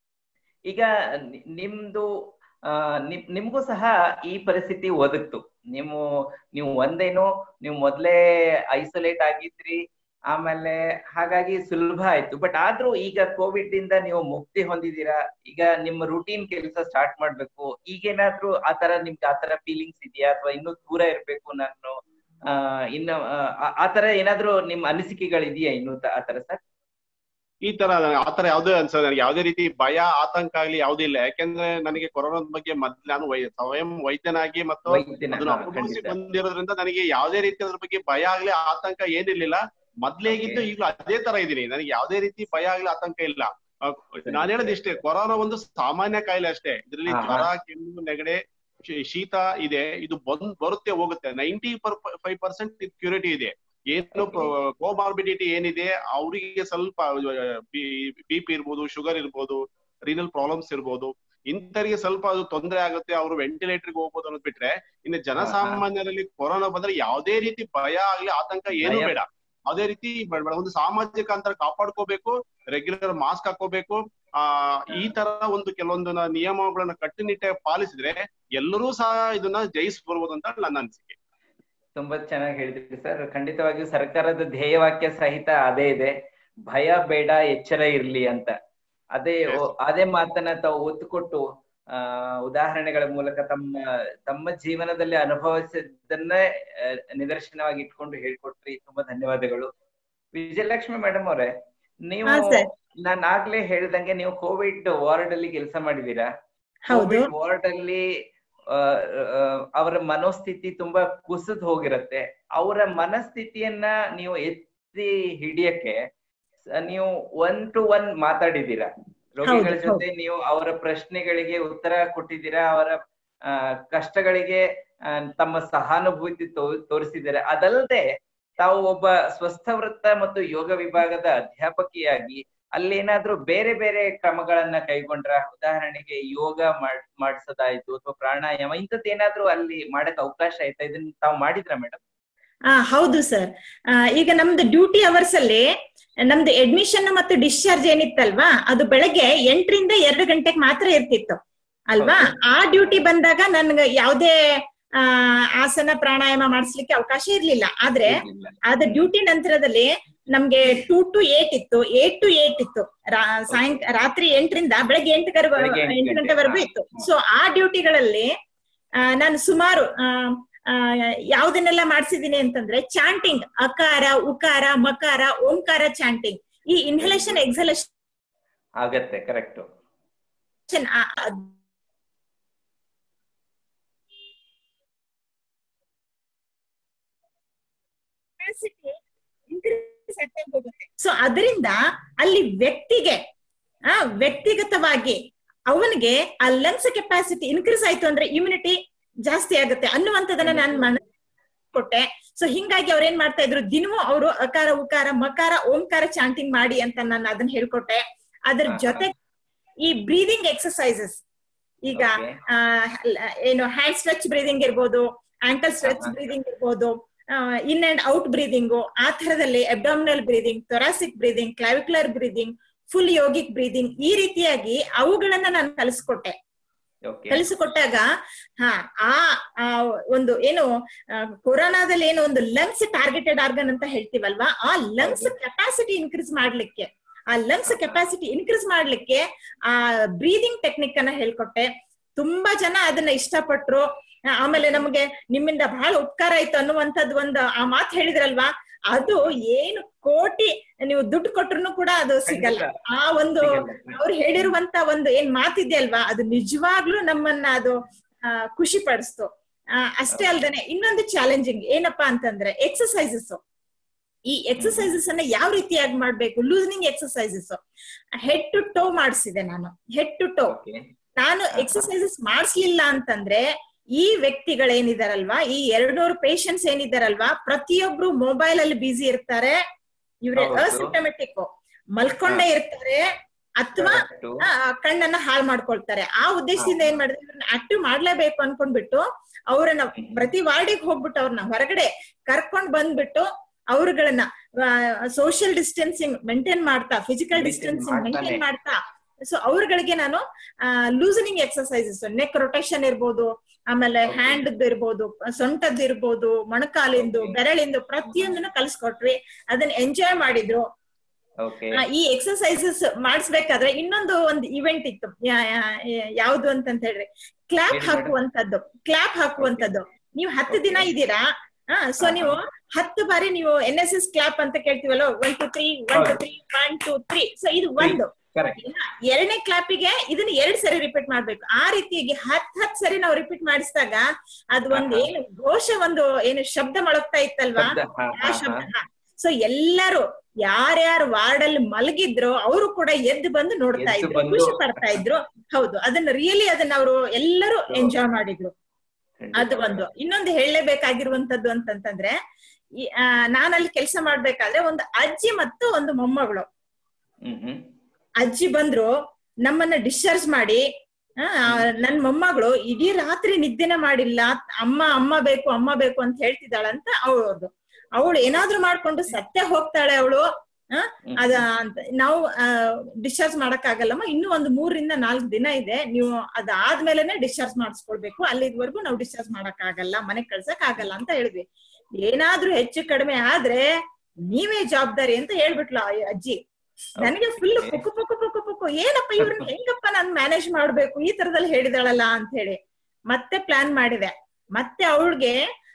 ಈಗ ನಿ- ನಿಮ್ದು ಆ ನಿಮ್- ನಿಮ್ಗೂ ಸಹ ಈ ಪರಿಸ್ಥಿತಿ ಒದಗ್ತು ನೀವು ನೀವು ಒಂದೇನು ನೀವು ಮೊದ್ಲೇ ಐಸೋಲೇಟ್ ಆಗಿದ್ರಿ ಆಮೇಲೆ ಹಾಗಾಗಿ ಸುಲಭ ಆಯ್ತು ಬಟ್ ಆದ್ರೂ ಈಗ ಕೋವಿಡ್ ಇಂದ ನೀವು ಮುಕ್ತಿ ಹೊಂದಿದೀರಾ ಈಗ ನಿಮ್ಮ ರೂಟೀನ್ ಕೆಲಸ ಸ್ಟಾರ್ಟ್ ಮಾಡ್ಬೇಕು ಈಗೇನಾದ್ರೂ ಆತರ ನಿಮ್ಗೆ ಆತರ ಫೀಲಿಂಗ್ಸ್ ಇದೆಯಾ ಅಥವಾ ಇನ್ನೂ ದೂರ ಇರ್ಬೇಕು ನಾನು ಆ ಇನ್ನು ಆ- ಆತರ ಏನಾದ್ರೂ ನಿಮ್ಮ ಅನಿಸಿಕೆಗಳಿದೆಯಾ ಇನ್ನು ತ- ಆತರ ಸರ್ ಈ ತರ ಆತರ ಯಾವ್ದೇ ಅನ್ಸ ನನಗೆ ಯಾವ್ದೇ ರೀತಿ ಭಯ ಆತಂಕ ಆಗ್ಲಿ ಯಾವ್ದು ಇಲ್ಲ ಯಾಕೆಂದ್ರೆ ನನಗೆ ಕೊರೋನಾದ ಬಗ್ಗೆ ಮೊದ್ಲು ನಾನು ವೈ ಸ್ವಯಂ ವೈದ್ಯನಾಗಿ ಮತ್ತು ವೈದ್ಯನ ಅದನ್ನ ಹಾ, ಅನುಭವಿಸಿ ಖಂಡಿತ ಬಂದಿರೋದ್ರಿಂದ ನನಗೆ ಯಾವ್ದೇ ರೀತಿ ಅದ್ರ ಬಗ್ಗೆ ಭಯ ಆಗ್ಲಿ ಆತಂಕ ಏನಿರ್ಲಿಲ್ಲ ಮೊದ್ಲೇಗಿದ್ದು Okay. ಈಗಲೂ ಅದೇ ತರ ಇದೀನಿ ನನಗೆ ಯಾವ್ದೇ ರೀತಿ ಭಯ ಆಗ್ಲಿ ಆತಂಕ ಇಲ್ಲ ಅಹ್, ಸರಿ, ನಾನ್ ಹೇಳೋದು ಸರಿ. ಇಷ್ಟೇ ಕೊರೋನಾ ಒಂದು ಸಾಮಾನ್ಯ ಕಾಯಿಲೆ ಅಷ್ಟೇ ಇದ್ರಲ್ಲಿ ಹಾ, ಜ್ವರ ಕೆಮ್ಮು ನೆಗಡೆ ಶೀ- ಶೀತ ಇದೆ ಇದು ಬಂದ್ ಬರುತ್ತೆ ಹೋಗುತ್ತೆ ನೈಂಟಿ ಫೈವ್ ಪರ್ಸೆಂಟ್ ಕ್ಯೂರಿಟಿ ಇದೆ ಏನು ಕೋಮಾರ್ಬಿಡಿಟಿ ಏನಿದೆ ಅವರಿಗೆ ಸ್ವಲ್ಪ ಬಿ ಪಿ ಇರ್ಬೋದು ಶುಗರ್ ಇರ್ಬೋದು ರೀನಲ್ ಪ್ರಾಬ್ಲಮ್ಸ್ ಇರ್ಬೋದು ಇಂಥವ್ರಿಗೆ ಸ್ವಲ್ಪ ಅದು ತೊಂದರೆ ಆಗುತ್ತೆ ಅವರು ವೆಂಟಿಲೇಟರ್ಗೆ ಹೋಗ್ಬೋದು ಅನ್ನೋದ್ ಬಿಟ್ರೆ ಇನ್ನು ಜನಸಾಮಾನ್ಯರಲ್ಲಿ ಕೊರೋನಾ ಬಂದ್ರೆ ಯಾವುದೇ ರೀತಿ ಭಯ ಆಗ್ಲಿ ಆತಂಕ ಏನು ಭಯ- ಬೇಡ ಯಾವುದೇ ರೀತಿ ಬೇಡ ಬೇಡ. ಒಂದು ಸಾಮಾಜಿಕ ಅಂತರ ಕಾಪಾಡ್ಕೋಬೇಕು ರೆಗ್ಯುಲರ್ ಮಾಸ್ಕ್ ಹಾಕೋಬೇಕು ಆ ಈ ತರ ಒಂದು ಕೆಲವೊಂದು ನ- ನಿಯಮಗಳನ್ನ ಕಟ್ಟುನಿಟ್ಟಾಗಿ ಪಾಲಿಸಿದ್ರೆ ಎಲ್ಲರೂ ಸಹ ಇದನ್ನ ಜಯಿಸ್ಬರ್ಬೋದು ಅಂತ ನನ್ನ ಅನಿಸಿಕೆ ತುಂಬಾ ಚೆನ್ನಾಗಿ ಹೇಳಿದ್ರಿ ಸರ್ ಖಂಡಿತವಾಗಿಯೂ ಸರ್ಕಾರದ ಧ್ಯೇಯವಾಕ್ಯ ಸಹಿತ ಅದೇ ಇದೆ ಭಯ ಬೇಡ ಎಚ್ಚರ ಇರ್ಲಿ ಅಂತ ಅದೇ Yes. ಓ- ಅದೇ ಮಾತನ್ನ ತಾವು ಒತ್ತು ಕೊಟ್ಟು ಆ ಉದಾಹರಣೆಗಳ ಮೂಲಕ ತಮ್ಮ ತಮ್ಮ ಜೀವನದಲ್ಲಿ ಅನುಭವಿಸಿದ್ದನ್ನೇ ಆ, ನಿದರ್ಶನವಾಗಿ ಇಟ್ಕೊಂಡು ಹೇಳ್ಕೊಟ್ರಿ ತುಂಬಾ ಧನ್ಯವಾದಗಳು ವಿಜಯಲಕ್ಷ್ಮಿ ಮೇಡಮ್ ಅವರೇ ನೀವು ಹಾ, sir. ನಾನು ಆಗ್ಲೇ ಹೇಳ್ದಂಗೆ ನೀವು ಕೋವಿಡ್ ವಾರ್ಡ್ ಅಲ್ಲಿ ಕೆಲಸ ಮಾಡಿದೀರಾ ಹೌದು ವಾರ್ಡ್ ಅಲ್ಲಿ ಆ, ಆ, ಅವರ ಮನೋಸ್ಥಿತಿ ತುಂಬಾ ಕುಸಿದ್ ಹೋಗಿರತ್ತೆ ಅವರ ಮನಸ್ಥಿತಿಯನ್ನ ನೀವು ಎತ್ತಿ ಹಿಡಿಯಕ್ಕೆ ಸ- ನೀವು ಒನ್ ಟು ಒನ್ ಮಾತಾಡಿದೀರಾ ರೋಗಿಗಳ ಹೌದು, ಜೊತೆ ನೀವು ಅವರ ಪ್ರಶ್ನೆಗಳಿಗೆ ಉತ್ತರ ಕೊಟ್ಟಿದ್ದೀರಾ ಅವರ ಆ, ಕಷ್ಟಗಳಿಗೆ ಆ, ತಮ್ಮ ಸಹಾನುಭೂತಿ ತೋ- ತೋರಿಸಿದ್ದೀರಾ ಅದಲ್ಲದೆ ತಾವು ಒಬ್ಬ ಸ್ವಸ್ಥ ವೃತ್ತ ಮತ್ತು ಯೋಗ ವಿಭಾಗದ ಅಧ್ಯಾಪಕಿಯಾಗಿ ಅಲ್ಲೇನಾದ್ರೂ ಬೇರೆ ಬೇರೆ ಕ್ರಮಗಳನ್ನ ಕೈಗೊಂಡ್ರ ಉದಾಹರಣೆಗೆ ಯೋಗ ಮಾಡ್ ಮಾಡಿಸೋದಾಯ್ತು ಅಥವಾ ಪ್ರಾಣಾಯಾಮ ಇಂಥದ್ದು ಏನಾದ್ರೂ ಅಲ್ಲಿ ಮಾಡಕ್ ಅವಕಾಶ ಆಯ್ತಾ ಇದನ್ನ ತಾವು ಮಾಡಿದ್ರ ಮೇಡಮ್ ಆ ಹೌದು ಸರ್ ಈಗ ನಮ್ದು ಡ್ಯೂಟಿ ಅವರ್ಸ್ ಅಲ್ಲಿ ನಮ್ದು ಅಡ್ಮಿಷನ್ ಮತ್ತು ಡಿಸ್ಚಾರ್ಜ್ ಏನಿತ್ತಲ್ವಾ ಅದು ಬೆಳಗ್ಗೆ ಎಂಟರಿಂದ ಎರಡು ಗಂಟೆಗೆ ಮಾತ್ರ ಇರ್ತಿತ್ತು ಅಲ್ವಾ ಆ ಡ್ಯೂಟಿ ಬಂದಾಗ ನನ್ಗೆ ಯಾವುದೇ ಆ ಆಸನ ಪ್ರಾಣಾಯಾಮ ಮಾಡಿಸ್ಲಿಕ್ಕೆ ಅವಕಾಶ ಇರ್ಲಿಲ್ಲ ಆದ್ರೆ ಅದ ಡ್ಯೂಟಿ ನಂತರದಲ್ಲಿ ನಮ್ಗೆ ಟೂ ಟು ಏಟ್ ಇತ್ತು ಏಟ್ ಟು ಏಟ್ ಇತ್ತು ರಾ- ಸಾಯಂಕ ರಾತ್ರಿ ಎಂಟರಿಂದ ಬೆಳಗ್ಗೆ ಎಂಟು ಬೆಳಗ್ಗೆ ಎಂಟು ಎಂಟು ಗಂಟೆ, ಗಂಟೆವರೆಗೂ ಹಾ. ಇತ್ತು ಸೊ ಆ ಡ್ಯೂಟಿಗಳಲ್ಲಿ ಆ, ನಾನು ಸುಮಾರು ಆ, ಆ, ಯಾವ್ದನ್ನೆಲ್ಲ ಮಾಡ್ಸಿದೀನಿ ಅಂತಂದ್ರೆ ಚಾಂಟಿಂಗ್ ಅಕಾರ ಉಕಾರ ಮಕಾರ ಓಂಕಾರ ಚಾಂಟಿಂಗ್ ಈ ಇನ್ಹಲೇಷನ್ ಎಕ್ಸಲೇಷನ್ ಆಗತ್ತೆ ಕರೆಕ್ಟ್ ಸೊ ಅದರಿಂದ ಅಲ್ಲಿ ವ್ಯಕ್ತಿಗೆ ಆ ವ್ಯಕ್ತಿಗತವಾಗಿ ಅವನಿಗೆ ಆ ಲಂಗ್ಸ್ ಕೆಪಾಸಿಟಿ ಇನ್ಕ್ರೀಸ್ ಆಯ್ತು ಅಂದ್ರೆ ಇಮ್ಯುನಿಟಿ ಜಾಸ್ತಿ ಆಗುತ್ತೆ ಅನ್ನುವಂಥದ್ದನ್ನ ನಾನು ಮನ ಕೊಟ್ಟೆ ಸೊ ಹಿಂಗಾಗಿ ಅವ್ರ ಏನ್ ಮಾಡ್ತಾ ಇದ್ರು ದಿನವೂ ಅವರು ಅಕಾರ ಉಕಾರ ಮಕಾರ ಓಂಕಾರ ಚಾಂಟಿಂಗ್ ಮಾಡಿ ಅಂತ ನಾನು ಅದನ್ನ ಹೇಳ್ಕೊಟ್ಟೆ ಅದ್ರ ಹಾ, ಹಾ. ಜೊತೆ ಈ ಬ್ರೀದಿಂಗ್ ಎಕ್ಸಸೈಸಸ್ ಈಗ Okay. ಆ, ಲ- ಏನು ಹ್ಯಾಂಡ್ ಸ್ಟ್ರೆಚ್ ಬ್ರೀದಿಂಗ್ ಇರ್ಬೋದು ಆಂಕಲ್ ಸ್ಟ್ರೆಚ್ ಹಾ. ಬ್ರೀದಿಂಗ್ ಇರ್ಬೋದು ಇನ್ ಅಂಡ್ ಔಟ್ ಬ್ರೀದಿಂಗು ಆ ತರದಲ್ಲಿ abdominal breathing thoracic breathing clavicular breathing full yogic breathing ಈ ರೀತಿಯಾಗಿ ಅವುಗಳನ್ನ ನಾನು ಕಲಿಸ್ಕೊಟ್ಟೆ ಓಕೆ ಕಲಿಸಿಕೊಟ್ಟಾಗ ಹಾ ಆ ಆ ಒಂದು ಏನು ಆ, ಕೊರೋನಾದಲ್ಲಿ ಏನು ಒಂದು ಲಂಗ್ಸ್ ಟಾರ್ಗೆಟೆಡ್ ಆರ್ಗನ್ ಅಂತ ಹೇಳ್ತೀವಲ್ವಾ ಆ ಲಂಗ್ಸ್ ಕೆಪಾಸಿಟಿ ಇನ್ಕ್ರೀಸ್ ಮಾಡ್ಲಿಕ್ಕೆ ಆ ಲಂಗ್ಸ್ ಕೆಪಾಸಿಟಿ ಇನ್ಕ್ರೀಸ್ ಮಾಡ್ಲಿಕ್ಕೆ ಆ ಬ್ರೀದಿಂಗ್ ಟೆಕ್ನಿಕ್ ಅನ್ನ ಹೇಳ್ಕೊಟ್ಟೆ ತುಂಬಾ ಜನ ಅದನ್ನ ಇಷ್ಟಪಟ್ರು ಆ, ಆಮೇಲೆ ನಮಗೆ ನಿಮ್ಮಿಂದ ಬಹಳ ಉಪಕಾರ ಆಯ್ತು ಅನ್ನುವಂಥದ್ದು ಒಂದು ಆ ಮಾತು ಹೇಳಿದ್ರಲ್ವಾ ಅದು ಏನು ಕೋಟಿ ನೀವು ದುಡ್ಡು ಕೊಟ್ರು ಕೂಡ ಅದು ಸಿಗಲ್ಲ ಆ ಒಂದು ಅವ್ರು ಹೇಳಿರುವಂತ ಒಂದು ಏನ್ ಮಾತಿದೆ ಅಲ್ವಾ ಅದು ನಿಜವಾಗ್ಲೂ ನಮ್ಮನ್ನ ಅದು ಆ, ಖುಷಿ ಪಡಿಸ್ತು ಆ, ಅಷ್ಟೇ ಅಲ್ದೇನೆ ಇನ್ನೊಂದು ಚಾಲೆಂಜಿಂಗ್ ಏನಪ್ಪಾ ಅಂತಂದ್ರೆ ಎಕ್ಸಸೈಸಸ್ ಈ ಎಕ್ಸಸೈಸಸ್ ಅನ್ನ ಯಾವ ರೀತಿಯಾಗಿ ಮಾಡ್ಬೇಕು loosening exercises head to toe ಮಾಡಿಸಿದೆ ನಾನು ಹೆಡ್ ಟು ಟೋ ನಾನು ಎಕ್ಸಸೈಸಸ್ ಮಾಡಿಸ್ಲಿಲ್ಲ ಅಂತಂದ್ರೆ ಈ ವ್ಯಕ್ತಿಗಳೇನಿದಾರಲ್ವಾ ಈ ಎರಡ್ನೂರು ಪೇಷಂಟ್ಸ್ ಏನಿದಾರಲ್ವಾ ಪ್ರತಿಯೊಬ್ರು ಮೊಬೈಲ್ ಅಲ್ಲಿ ಬಿಸಿ ಇರ್ತಾರೆ ಇವ್ರೆ ಹೌದು. ಅಸಿಸ್ಟಮೆಟಿಕ್ ಮಲ್ಕೊಂಡೇ ಇರ್ತಾರೆ ಅಥವಾ Correct. ಆ, ಕಣ್ಣನ್ನ ಹಾಳು ಮಾಡ್ಕೊಳ್ತಾರೆ ಆ ಉದ್ದೇಶದಿಂದ ಏನ್ ಮಾಡಿದ್ರೆ ಇವ್ರನ್ನ ಆಕ್ಟಿವ್ ಮಾಡ್ಲೇಬೇಕು ಅನ್ಕೊಂಡ್ಬಿಟ್ಟು ಅವ್ರನ್ನ ಪ್ರತಿ ವಾರ್ಡಿಗೆ ಹೋಗ್ಬಿಟ್ಟು ಅವ್ರನ್ನ ಹೊರಗಡೆ ಕರ್ಕೊಂಡ್ ಬಂದ್ಬಿಟ್ಟು ಅವ್ರುಗಳನ್ನ ಸೋಷಿಯಲ್ ಡಿಸ್ಟೆನ್ಸಿಂಗ್ ಮೇಂಟೈನ್ ಮಾಡ್ತಾ ಫಿಸಿಕಲ್ Maintain ಡಿಸ್ಟೆನ್ಸಿಂಗ್ ಮಾಡ್ತಾನೆ. ಮೇಂಟೈನ್ ಮಾಡ್ತಾ ಸೊ ಅವ್ರಗಳಿಗೆ ನಾನು ಲೂಸನಿಂಗ್ ಎಕ್ಸರ್ಸೈಸಸ್ ನೆಕ್ ರೊಟೇಷನ್ ಇರ್ಬೋದು ಆಮೇಲೆ Okay. ಹ್ಯಾಂಡ್ ಇರ್ಬೋದು ಸೊಂಟದ್ದು ಇರ್ಬೋದು ಮೊಣಕಾಲಿಂದು Okay. ಬೆರಳಿಂದು ಪ್ರತಿಯೊಂದನ್ನ ಕಲ್ಸ್ಕೊಟ್ವಿ ಅದನ್ನ ಎಂಜಾಯ್ ಮಾಡಿದ್ರು Okay. ಆ, ಈ ಎಕ್ಸರ್ಸೈಸಸ್ ಮಾಡಿಸ್ಬೇಕಾದ್ರೆ ಇನ್ನೊಂದು ಒಂದು ಇವೆಂಟ್ ಇತ್ತು ಯಾ- ಯಾ- ಯಾ- ಯಾವ್ದು ಅಂತಂತ ಹೇಳ್ರಿ ಕ್ಲಾಪ್ ಹೇಳಿ ಹಾಕುವಂತದ್ದು ಕ್ಲಾಪ್ ಹಾಕುವಂತದ್ದು ನೀವು ಹತ್ತು ದಿನ Okay. ಇದ್ದೀರಾ ಸೊ ಹಾ, ನೀವು ಹತ್ತು ಬಾರಿ ನೀವು ಎನ್ ಎಸ್ ಎಸ್ ಕ್ಲಾಪ್ ಅಂತ ಕೇಳ್ತೀವಲ್ಲ one two three one two ಹೌದು. Three one two three so ಇದು ಒಂದು Correct. ಎರಡನೇ ಕ್ಲಾಪಿಗೆ ಇದನ್ನ ಎರಡ್ ಸರಿ ರಿಪೀಟ್ ಮಾಡ್ಬೇಕು ಆ ರೀತಿಯಾಗಿ ಹತ್ ಹತ್ ಸರಿ ನಾವು ರಿಪೀಟ್ ಮಾಡಿಸಿದಾಗ ಅದು ಒಂದು ಹಾ, ಹಾ. ಏನು ಘೋಷ ಒಂದು ಏನು ಶಬ್ದ ಮೊಳಗ್ತಾ ಇತ್ತಲ್ವಾ ಶಬ್ದ. ಹಾ, ಆ ಹಾ, ಶಬ್ದ ಹಾ. ಸೊ ಎಲ್ಲರೂ ಯಾರ್ಯಾರು ವಾರ್ಡ್ ಅಲ್ಲಿ ಮಲಗಿದ್ರು ಅವರು ಕೂಡ ಎದ್ದು ಬಂದು ನೋಡ್ತಾ ಎದ್ದು ಇದ್ರು ಬಂದು- ಖುಷಿ ಪಡ್ತಾ ಇದ್ರು ಹೌದು ಅದನ್ನ ರಿಯಲಿ ಅದನ್ನ ಅವರು ಎಲ್ಲರೂ ಹೌದು. ಎಂಜಾಯ್ ಮಾಡಿದ್ರು ಅದು ಒಂದು ಇನ್ನೊಂದು ಹೇಳಲೇಬೇಕಾಗಿರುವಂತದ್ದು ಅಂತಂತಂದ್ರೆ ಈ, ಆ, ನಾನಲ್ಲಿ ಕೆಲಸ ಮಾಡ್ಬೇಕಾದ್ರೆ ಒಂದು ಅಜ್ಜಿ ಮತ್ತು ಒಂದು ಮೊಮ್ಮಗಳು ಹ್ಮ್ ಹ್ಮ್ ಅಜ್ಜಿ ಬಂದ್ರು ನಮ್ಮನ್ನ ಡಿಸ್ಚಾರ್ಜ್ ಮಾಡಿ ಆ, ನನ್ ಮೊಮ್ಮಗಳು ಇಡೀ ರಾತ್ರಿ ನಿದ್ದೆನೆ ಮಾಡಿಲ್ಲ ಅಮ್ಮ ಅಮ್ಮ ಬೇಕು ಅಮ್ಮ ಬೇಕು ಅಂತ ಹೇಳ್ತಿದ್ದಾಳಂತ ಅವಳದು ಅವಳು ಏನಾದ್ರೂ ಮಾಡ್ಕೊಂಡು ಸತ್ಯ ಹೋಗ್ತಾಳೆ ಅವಳು ಹ್ಮ್. ಅದ ಅಂತ ನಾವು ಡಿಸ್ಚಾರ್ಜ್ ಮಾಡಕ್ ಆಗಲ್ಲಮ್ಮ ಇನ್ನೂ ಒಂದು ಮೂರರಿಂದ ನಾಲ್ಕು ದಿನ ಇದೆ ನೀವು ಅದಾದ್ಮೇಲೆನೆ ಡಿಸ್ಚಾರ್ಜ್ ಮಾಡಿಸ್ಕೊಳ್ಬೇಕು ಅಲ್ಲಿವರೆಗೂ ನಾವು ಡಿಸ್ಚಾರ್ಜ್ ಮಾಡಕ್ ಆಗಲ್ಲ ಮನೆಗ್ ಕಳ್ಸಕ್ ಆಗಲ್ಲ ಅಂತ ಹೇಳಿದ್ವಿ ಏನಾದ್ರೂ ಹೆಚ್ಚು ಕಡಿಮೆ ಆದ್ರೆ ನೀವೇ ಜವಾಬ್ದಾರಿ ಅಂತ ಹೇಳ್ಬಿಟ್ಲು ಆ ಅಜ್ಜಿ ನನಗೆ ಫುಲ್ Okay. ಪುಕ್ಕು ಪುಕ್ಕು ಪುಕ್ಕು ಪುಕ್ಕು ಏನಪ್ಪ ಇವ್ರನ್ನ ಹೆಂಗಪ್ಪ ನಾನ್ ಮ್ಯಾನೇಜ್ ಮಾಡ್ಬೇಕು ಈ ತರದಲ್ಲಿ ಹೇಳಿದಾಳಲ್ಲ ಅಂತ ಹೇಳಿ ಮತ್ತೆ ಪ್ಲಾನ್ ಮಾಡಿದೆ ಮತ್ತೆ ಅವಳಿಗೆ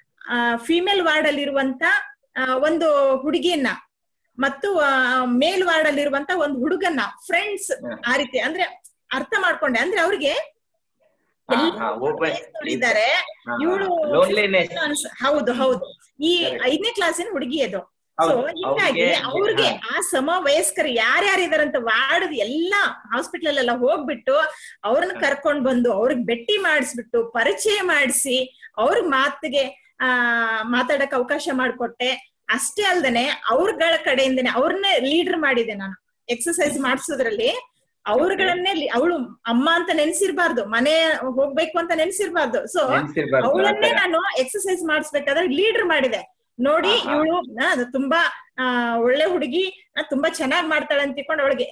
ಫಿಮೇಲ್ ವಾರ್ಡ್ ಅಲ್ಲಿ ಇರುವಂತ ಒಂದು ಹುಡುಗಿಯನ್ನ ಮತ್ತು ಮೇಲ್ ವಾರ್ಡ್ ಅಲ್ಲಿ ಇರುವಂತ ಒಂದು ಹುಡುಗನ್ನ ಫ್ರೆಂಡ್ಸ್ ಹ್ಮ್. ಆ ರೀತಿ ಅಂದ್ರೆ ಅರ್ಥ ಮಾಡ್ಕೊಂಡೆ ಅಂದ್ರೆ ಅವ್ರಿಗೆ ಹಾ, ಎಲ್ಲ ಹಾ, open- ನೋಡಿದ್ದಾರೆ ಹಾ, ಇವಳು loneliness. ಹೌದು ಹೌದು ಈ Correct. ಐದನೇ ಕ್ಲಾಸಿನ ಹುಡುಗಿ ಅದು ಸೊ ಹೌದು, ಹೀಗಾಗಿ ಅವ್ರಿಗೆ- ಅವ್ರಿಗೆ ಹಾ. ಆ ಸಮ ವಯಸ್ಕರು ಯಾರ್ಯಾರು ಇದಾರಂತ ವಾರ್ಡ್ ಎಲ್ಲಾ ಹಾಸ್ಪಿಟಲ್ ಎಲ್ಲ ಹೋಗ್ಬಿಟ್ಟು ಅವ್ರನ್ನ ಕರ್ಕೊಂಡ್ ಬಂದು ಅವ್ರಿಗೆ ಭೇಟಿ ಮಾಡಿಸ್ಬಿಟ್ಟು ಪರಿಚಯ ಮಾಡಿಸಿ ಅವ್ರ ಮಾತಿಗೆ ಆ ಮಾತಾಡಕ್ ಅವಕಾಶ ಮಾಡ್ಕೊಟ್ಟೆ ಅಷ್ಟೇ ಅಲ್ದೇನೆ ಅವ್ರಗಳ ಕಡೆಯಿಂದನೆ ಅವ್ರನ್ನೇ ಲೀಡರ್ ಮಾಡಿದೆ ನಾನು ಎಕ್ಸರ್ಸೈಸ್ ಮಾಡಿಸೋದ್ರಲ್ಲಿ ಅವ್ರಗಳನ್ನೇ ಅವಳು ಅಮ್ಮ ಅಂತ ನೆನ್ಸಿರ್ಬಾರ್ದು ಮನೆ ಹೋಗ್ಬೇಕು ಅಂತ ನೆನ್ಸಿರ್ಬಾರ್ದು ಸೊ ನೆನ್ಸಿರ್ಬಾರ್ದು ಆ ಅವಳನ್ನೇ ಥರ. ನಾನು ಎಕ್ಸರ್ಸೈಸ್ ಮಾಡಿಸ್ಬೇಕಾದ್ರೆ ಲೀಡರ್ ಮಾಡಿದೆ ನೋಡಿ ಆಹಾ. ಇವಳು ತುಂಬಾ ಆ, ಒಳ್ಳೆ ಹುಡುಗಿ ಆ, ತುಂಬಾ ಚೆನ್ನಾಗ್ ಮಾಡ್ತಾಳೆ ಅಂತ ತಿಳ್ಕೊಂಡು ಅವಳಿಗೆ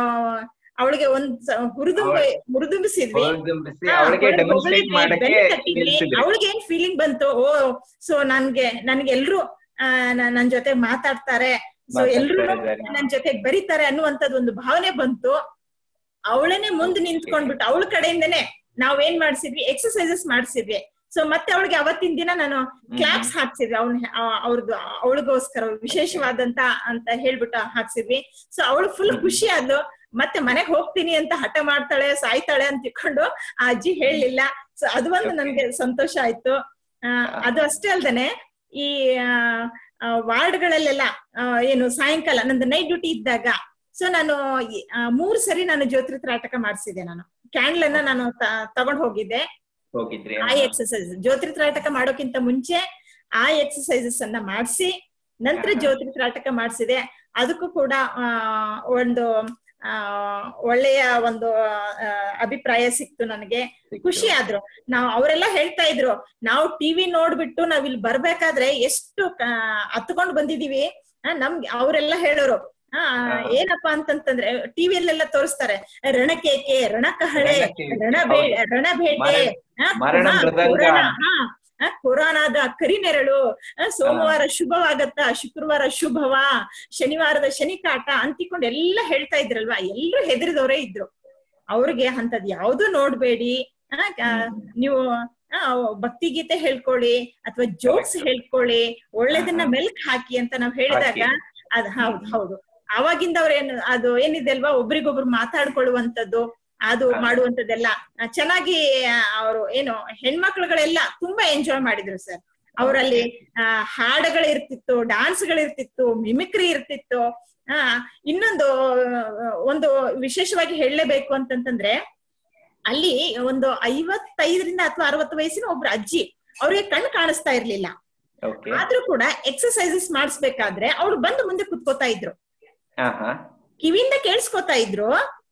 ಅವಳಿಗೆ ಒಂದ್ ಸ- ಹುರಿದುಂಬ ಅವಳ- ಹುರಿದುಂಬಿಸಿದ್ವಿ ಹೊರದುಂಬಿಸಿ ಅವಳಿಗೆ ಡೆಮಾನ್ಸ್ಟ್ರೇಟ್ ಮಾಡಕ್ಕೆ ನಿಲ್ಸಿದ್ರಿ ಅವಳಿಗೆ ಏನ್ ಫೀಲಿಂಗ್ ಬಂತು ಓ ಸೊ ನನ್ಗೆ ನನ್ಗೆ ಎಲ್ರು ಆ, ನ- ನನ್ ಜೊತೆ ಮಾತಾಡ್ತಾರೆ ಸೊ ಮಾತಾಡ್ತಾ ಎಲ್ರು ಇದ್ದಾರೆ. ನನ್ ಜೊತೆ ಬರೀತಾರೆ ಅನ್ನುವಂಥದ್ದು ಒಂದು ಭಾವನೆ ಬಂತು ಅವಳನ್ನೇ ಮುಂದೆ ನಿಂತ್ಕೊಂಡ್ಬಿಟ್ಟು ಅವಳ ಕಡೆಯಿಂದನೇ ನಾವೇನ್ ಮಾಡ್ಸಿದ್ವಿ ಎಕ್ಸರ್ಸೈಸಸ್ ಮಾಡ್ಸಿದ್ವಿ ಸೊ ಮತ್ತೆ ಅವಳಿಗೆ ಅವತ್ತಿನ ದಿನ ನಾನು ಕ್ಲಾಪ್ಸ್ ಹಾಕ್ಸಿದ್ವಿ ಅವ್ನ ಅವ್ರದ್ದು ಅವಳಿಗೋಸ್ಕರ ವಿಶೇಷವಾದಂತ ಅಂತ ಹೇಳ್ಬಿಟ್ಟು ಹಾಕ್ಸಿದ್ವಿ ಸೊ ಅವಳು ಫುಲ್ ಹ್ಮ್. ಖುಷಿ ಆದ್ಲು ಮತ್ತೆ ಮನೆಗ್ ಹೋಗ್ತೀನಿ ಅಂತ ಹಠ ಮಾಡ್ತಾಳೆ ಸಾಯ್ತಾಳೆ ಅಂತ ತಿಳ್ಕೊಂಡು ಆ ಅಜ್ಜಿ ಹೇಳಲಿಲ್ಲ ಸೊ ಅದು ಒಂದು Okay. ನನ್ಗೆ ಸಂತೋಷ ಆಯ್ತು ಆ, ಅದು ಅಷ್ಟೇ ಅಲ್ದೇನೆ ಈ ವಾರ್ಡ್ಗಳಲ್ಲೆಲ್ಲ ಏನು ಸಾಯಂಕಾಲ ನಂದು ನೈಟ್ ಡ್ಯೂಟಿ ಇದ್ದಾಗ ಸೊ ನಾನು ಈ, ಆ, ಮೂರ್ ಸರಿ ನಾನು ಜ್ಯೋತಿರ್ತ್ರಾಟಕ ಮಾಡಿಸಿದೆ ನಾನು ಕ್ಯಾಂಡ್ಲ್ ಅನ್ನ ನಾನು ತ- ತಗೊಂಡ್ ಹೋಗಿದ್ದೆ ಹೋಗಿದ್ರಿ ಆ ಎಕ್ಸರ್ಸೈಸ್ ಜ್ಯೋತಿರ್ತ್ರಾಟಕ ಮಾಡೋಕ್ಕಿಂತ ಮುಂಚೆ ಆ ಎಕ್ಸರ್ಸೈಸಸ್ ಅನ್ನ ಮಾಡಿಸಿ ನಂತರ ಆಹಾ. ಜ್ಯೋತಿರ್ತ್ರಾಟಕ ಮಾಡಿಸಿದೆ ಅದಕ್ಕೂ ಕೂಡ ಆ, ಒಂದು ಆ, ಒಳ್ಳೆಯ ಒಂದು ಆ, ಅಭಿಪ್ರಾಯ ಸಿಕ್ತು ನನಗೆ ಖುಷಿ ಆದ್ರು ನಾವು ಅವರೆಲ್ಲ ಹೇಳ್ತಾ ಇದ್ರು ನಾವು ಟಿವಿ ನೋಡ್ಬಿಟ್ಟು ನಾವ್ ಇಲ್ಲಿ ಬರ್ಬೇಕಾದ್ರೆ ಎಷ್ಟು ಆ, ಹತ್ಕೊಂಡ್ ಬಂದಿದೀವಿ ಆ, ನಮ್ಗೆ ಅವರೆಲ್ಲ ಹೇಳೋರು ಆ ಹಾ. ಏನಪ್ಪಾ ಅಂತಂತಂದ್ರೆ ಟಿವಿಯಲ್ಲೆಲ್ಲ ತೋರಿಸ್ತಾರೆ ರಣಕೇಕೆ ರಣಕಹಳೆ ರಣಕೇಕೆ, ರಣಬೇ ಹೌದು. ರಣಬೇಟೆ ಮರಣ- ಆ, ಮರಣ ಹಾ, ಮೃದಂಗ. ಪುರಾಣ, ಹಾ, ಆ, ಪುರಾಣದ ಕರಿನೆರಳು ಆ, ಸೋಮವಾರ ಶುಭವಾಗತ್ತ ಶುಕ್ರವಾರ ಶುಭವಾ ಶನಿವಾರದ ಶನಿಕಾಟ ಅಂತಿಕೊಂಡು ಎಲ್ಲ ಹೇಳ್ತಾ ಇದ್ರಲ್ವಾ ಎಲ್ರು ಹೆದರಿದವರೇ ಇದ್ರು ಅವ್ರಿಗೆ ಅಂತದ್ ಯಾವ್ದು ನೋಡ್ಬೇಡಿ ಆ, ಆ, ನೀವು ಆ, ಭಕ್ತಿಗೀತೆ ಹೇಳ್ಕೊಳ್ಳಿ ಅಥವಾ ಜೋಕ್ಸ್ ಹೇಳ್ಕೊಳ್ಳಿ ಒಳ್ಳೇದನ್ನ ಹಾ, ಹಾ. ಮೆಲ್ಕ್ ಹಾಕಿ ಅಂತ ನಾವ್ ಹೇಳಿದಾಗ ಹಾಕಿ. ಅದ್ ಹೌದು ಹೌದು ಅವಾಗಿಂದ ಅವ್ರೇನು ಅದು ಏನಿದೆ ಅಲ್ವಾ ಒಬ್ರಿಗೊಬ್ರು ಮಾತಾಡ್ಕೊಳ್ಳುವಂತದ್ದು ಅದು ಹಾ. ಮಾಡುವಂತದ್ದೆಲ್ಲ ಆ, ಚೆನ್ನಾಗಿ ಅವರು ಏನು ಹೆಣ್ಮಕ್ಳುಗಳೆಲ್ಲ ತುಂಬಾ ಎಂಜಾಯ್ ಮಾಡಿದ್ರು ಸರ್ ಅವರಲ್ಲಿ ಹಾಡುಗಳು ಇರ್ತಿತ್ತು ಗಳು ಇರ್ತಿತ್ತು ಮಿಮಿಕ್ರಿ ಇರ್ತಿತ್ತು ಆ ಇನ್ನೊಂದು ಆ, ಒಂದು ವಿಶೇಷವಾಗಿ ಹೇಳಲೇಬೇಕು ಅಂತಂತಂದ್ರೆ ಅಲ್ಲಿ ಒಂದು ಐವತ್ತೈದರಿಂದ ಅಥವಾ ಅರವತ್ತು ವಯಸ್ಸಿನ ಒಬ್ರು ಅಜ್ಜಿ ಅವ್ರಿಗೆ ಕಣ್ಣು ಕಾಣಿಸ್ತಾ ಇರ್ಲಿಲ್ಲ ಓಕೆ ಆದ್ರೂ ಕೂಡ ಎಕ್ಸರ್ಸೈಸಸ್ ಮಾಡಿಸ್ಬೇಕಾದ್ರೆ ಅವ್ರು ಬಂದು ಮುಂದೆ ಕುತ್ಕೋತಾ ಇದ್ರು ಹಾ ಹಾ ಕಿವಿಯಿಂದ ಕೇಳಿಸ್ಕೊತಾ ಇದ್ರು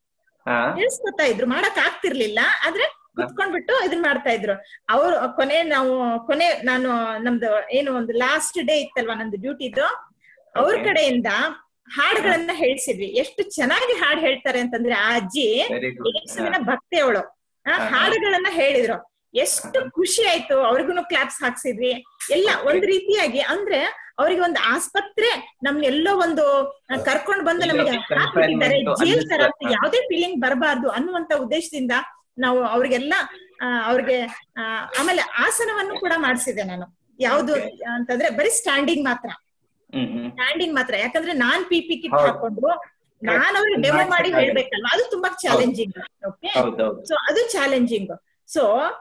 ಹಾ ಕೇಳಿಸ್ಕೊತಾ ಇದ್ರು ಮಾಡಕ್ ಆಗ್ತಿರ್ಲಿಲ್ಲ ಆದ್ರೆ ಕುತ್ಕೊಂಡ್ಬಿಟ್ಟು ಇದನ್ ಮಾಡ್ತಾ ಇದ್ರು ಅವ್ರು ಕೊನೆ ನಾವು ಕೊನೆ ನಾನು ನಮ್ದು ಏನು ಒಂದು ಲಾಸ್ಟ್ ಡೇ ಇತ್ತಲ್ವಾ ನಂದು ಡ್ಯೂಟಿದು ಅವ್ರ Okay. ಕಡೆಯಿಂದ ಹಾಡುಗಳನ್ನ ಹೇಳ್ಸಿದ್ವಿ ಎಷ್ಟು ಚೆನ್ನಾಗಿ ಹಾಡು ಹೇಳ್ತಾರೆ ಅಂತಂದ್ರೆ ಆ ಅಜ್ಜಿ ವೆರಿ ಗುಡ್ ಯೇಸುವಿನ ಭಕ್ತಿ ಅವಳು ಆ, ಹಾ, ಹಾ. ಹಾಡುಗಳನ್ನ ಹೇಳಿದ್ರು ಎಷ್ಟು ಖುಷಿ ಆಯ್ತು ಅವ್ರಿಗೂ ಕ್ಲಾಪ್ಸ್ ಹಾಕ್ಸಿದ್ವಿ ಎಲ್ಲ ಒಂದ್ ರೀತಿಯಾಗಿ ಅಂದ್ರೆ ಅವ್ರಿಗೆ ಒಂದು ಆಸ್ಪತ್ರೆ ನಮ್ಗೆ ಎಲ್ಲೋ ಒಂದು ಆ, ಕರ್ಕೊಂಡ್ ಬಂದು ಎಲ್ಲೋ ನಮಗೆ ಹಾಕ್ಬಿಟ್ಟಿದ್ದಾರೆ confinement ಜೈಲ್ ತರ ಅಂತ ಅನ್ನಿಸ್ತಾ. ಯಾವ್ದೇ ಫೀಲಿಂಗ್ ಬರಬಾರ್ದು ಅನ್ನುವಂತ ಉದ್ದೇಶದಿಂದ ನಾವು ಅವ್ರಿಗೆಲ್ಲ ಆ, ಅವ್ರಿಗೆ ಆ, ಆಮೇಲೆ ಆಸನವನ್ನು ಕೂಡ ಮಾಡಿಸಿದೆ ನಾನು ಯಾವ್ದು Okay. ಅಂತಂದ್ರೆ ಬರೀ ಸ್ಟ್ಯಾಂಡಿಂಗ್ ಮಾತ್ರ ಹ್ಮ್ ಹ್ಮ್ ಸ್ಟ್ಯಾಂಡಿಂಗ್ ಮಾತ್ರ ಯಾಕಂದ್ರೆ ನಾನ್ ಪಿ ಪಿ ಕಿಟ್ ಹೌದು. ಹಾಕೊಂಡು ನಾನು ಅವ್ರಿಗೆ ಡೆಮೋ ಮಾಡಿ ಮಾಡ್ಸಕ್ಕಾಗಲ್ಲ. ಹೇಳ್ಬೇಕಲ್ವಾ ಅದು ತುಂಬಾ ಚಾಲೆಂಜಿಂಗ್ ಓಕೆ ಹೌದೌದು ಸೊ ಅದು ಚಾಲೆಂಜಿಂಗ್ ಸೊ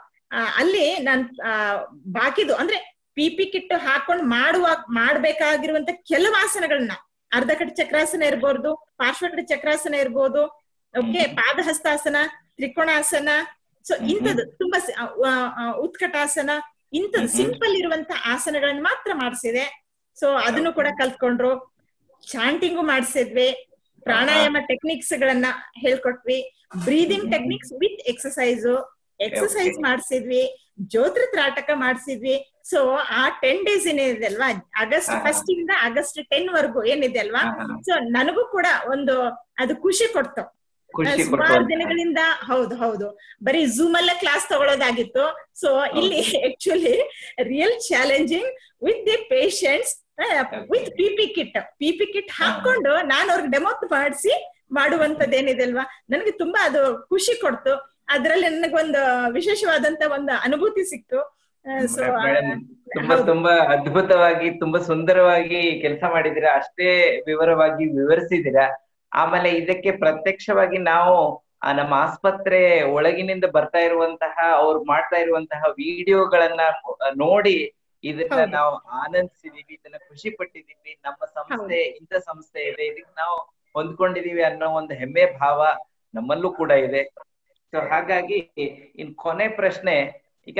ಅಲ್ಲಿ ನಾನ್ ಆ, ಬಾಕಿದು ಅಂದ್ರೆ ಪಿ ಪಿ ಕಿಟ್ ಹಾಕೊಂಡ್ ಮಾಡುವ ಮಾಡ್ಬೇಕಾಗಿರುವಂತ ಕೆಲವು ಆಸನಗಳನ್ನ ಅರ್ಧಕಟ ಚಕ್ರಾಸನ ಇರ್ಬೋದು ಪಾರ್ಶ್ವಕಟ ಚಕ್ರಾಸನ ಇರ್ಬೋದು ಓಕೆ ಹ್ಮ್. ಪಾದಹಸ್ತಾಸನ ತ್ರಿಕೋಣಾಸನ ಸೊ ಹ್ಮ್. ಇಂಥದ್ದು ತುಂಬಾ ಸಿ- ಆ, ಆ, ಆ, ಉತ್ಕಟಾಸನ ಇಂಥದ್ದು ಹ್ಮ್. ಸಿಂಪಲ್ ಇರುವಂತ ಆಸನಗಳನ್ನ ಮಾತ್ರ ಮಾಡಿಸಿದೆ ಸೊ ಅದನ್ನು ಕೂಡ ಕಲ್ತ್ಕೊಂಡ್ರು ಚಾಂಟಿಂಗು ಮಾಡಿಸಿದ್ವಿ ಪ್ರಾಣಾಯಾಮ ಟೆಕ್ನಿಕ್ಸ್ ಗಳನ್ನ ಹೇಳ್ಕೊಟ್ವಿ breathing techniques with exercise exercise ಮಾಡಿಸಿದ್ವಿ ಜ್ಯೋತ್ರ ತ್ರಾಟಕ ಮಾಡಿಸಿದ್ವಿ ಸೊ ಆ ಟೆನ್ ಡೇಸ್ ಏನಿದೆ ಅಲ್ವಾ ಆಗಸ್ಟ್ ಹಾ. ಫಸ್ಟ್ ಇಂದ ಆಗಸ್ಟ್ ಟೆನ್ ವರ್ಗು ಏನಿದೆ ಅಲ್ವಾ ಹಾ, ಹಾ. ಸೊ ನನಗೂ ಕೂಡ ಒಂದು ಅದು ಖುಷಿ ಕೊಡ್ತು ಖುಷಿ ಸುಮಾರು ಕೊಟ್ಟು ದಿನಗಳಿಂದ ಹೌದು ಹೌದು ಬರೀ ಝೂಮ್ ಅಲ್ಲೇ ಕ್ಲಾಸ್ ತಗೊಳ್ಳೋದಾಗಿತ್ತು ಸೊ ಇಲ್ಲಿ actually real challenging with the patients with P P kit P P kit ಹಾಕೊಂಡು ನಾನು ಅವ್ರಿಗೆ ಡೆಮೋ ಮಾಡಿಸಿ ಮಾಡುವಂತದ್ದು ಏನಿದೆ ಅಲ್ವಾ ನನಗೆ ತುಂಬಾ ಅದು ಖುಷಿ ಕೊಡ್ತು ಅದ್ರಲ್ಲಿ ನನಗೊಂದು ವಿಶೇಷವಾದಂತ ಒಂದು ಅನುಭೂತಿ ಸಿಕ್ತು ಸೊ ಮೇಡಮ್ ತುಂಬಾ ತುಂಬಾ ಅದ್ಭುತವಾಗಿ ತುಂಬಾ ಸುಂದರವಾಗಿ ಕೆಲಸ ಮಾಡಿದೀರಾ ಅಷ್ಟೇ ವಿವರವಾಗಿ ವಿವರಿಸಿದೀರಾ ಆಮೇಲೆ ಇದಕ್ಕೆ ಪ್ರತ್ಯಕ್ಷವಾಗಿ ನಾವು ಆ ನಮ್ಮ ಆಸ್ಪತ್ರೆ ಒಳಗಿನಿಂದ ಬರ್ತಾ ಇರುವಂತಹ ಅವ್ರು ಮಾಡ್ತಾ ಇರುವಂತಹ ವಿಡಿಯೋಗಳನ್ನ ನೋಡಿ ಇದನ್ನ ಹೌದು. ನಾವು ಆನಂದಿಸಿದೀವಿ ಇದನ್ನ ಖುಷಿ ಪಟ್ಟಿದೀವಿ ನಮ್ಮ ಸಂಸ್ಥೆ ಇಂಥ ಸಂಸ್ಥೆ ಇದೆ ಇದಕ್ಕೆ ನಾವು ಹೊಂದ್ಕೊಂಡಿದೀವಿ ಅನ್ನೋ ಒಂದು ಹೆಮ್ಮೆ ಭಾವ ನಮ್ಮಲ್ಲೂ ಕೂಡ ಇದೆ ಸೊ ಹಾಗಾಗಿ ಇನ್ ಕೊನೆ ಪ್ರಶ್ನೆ ಈಗ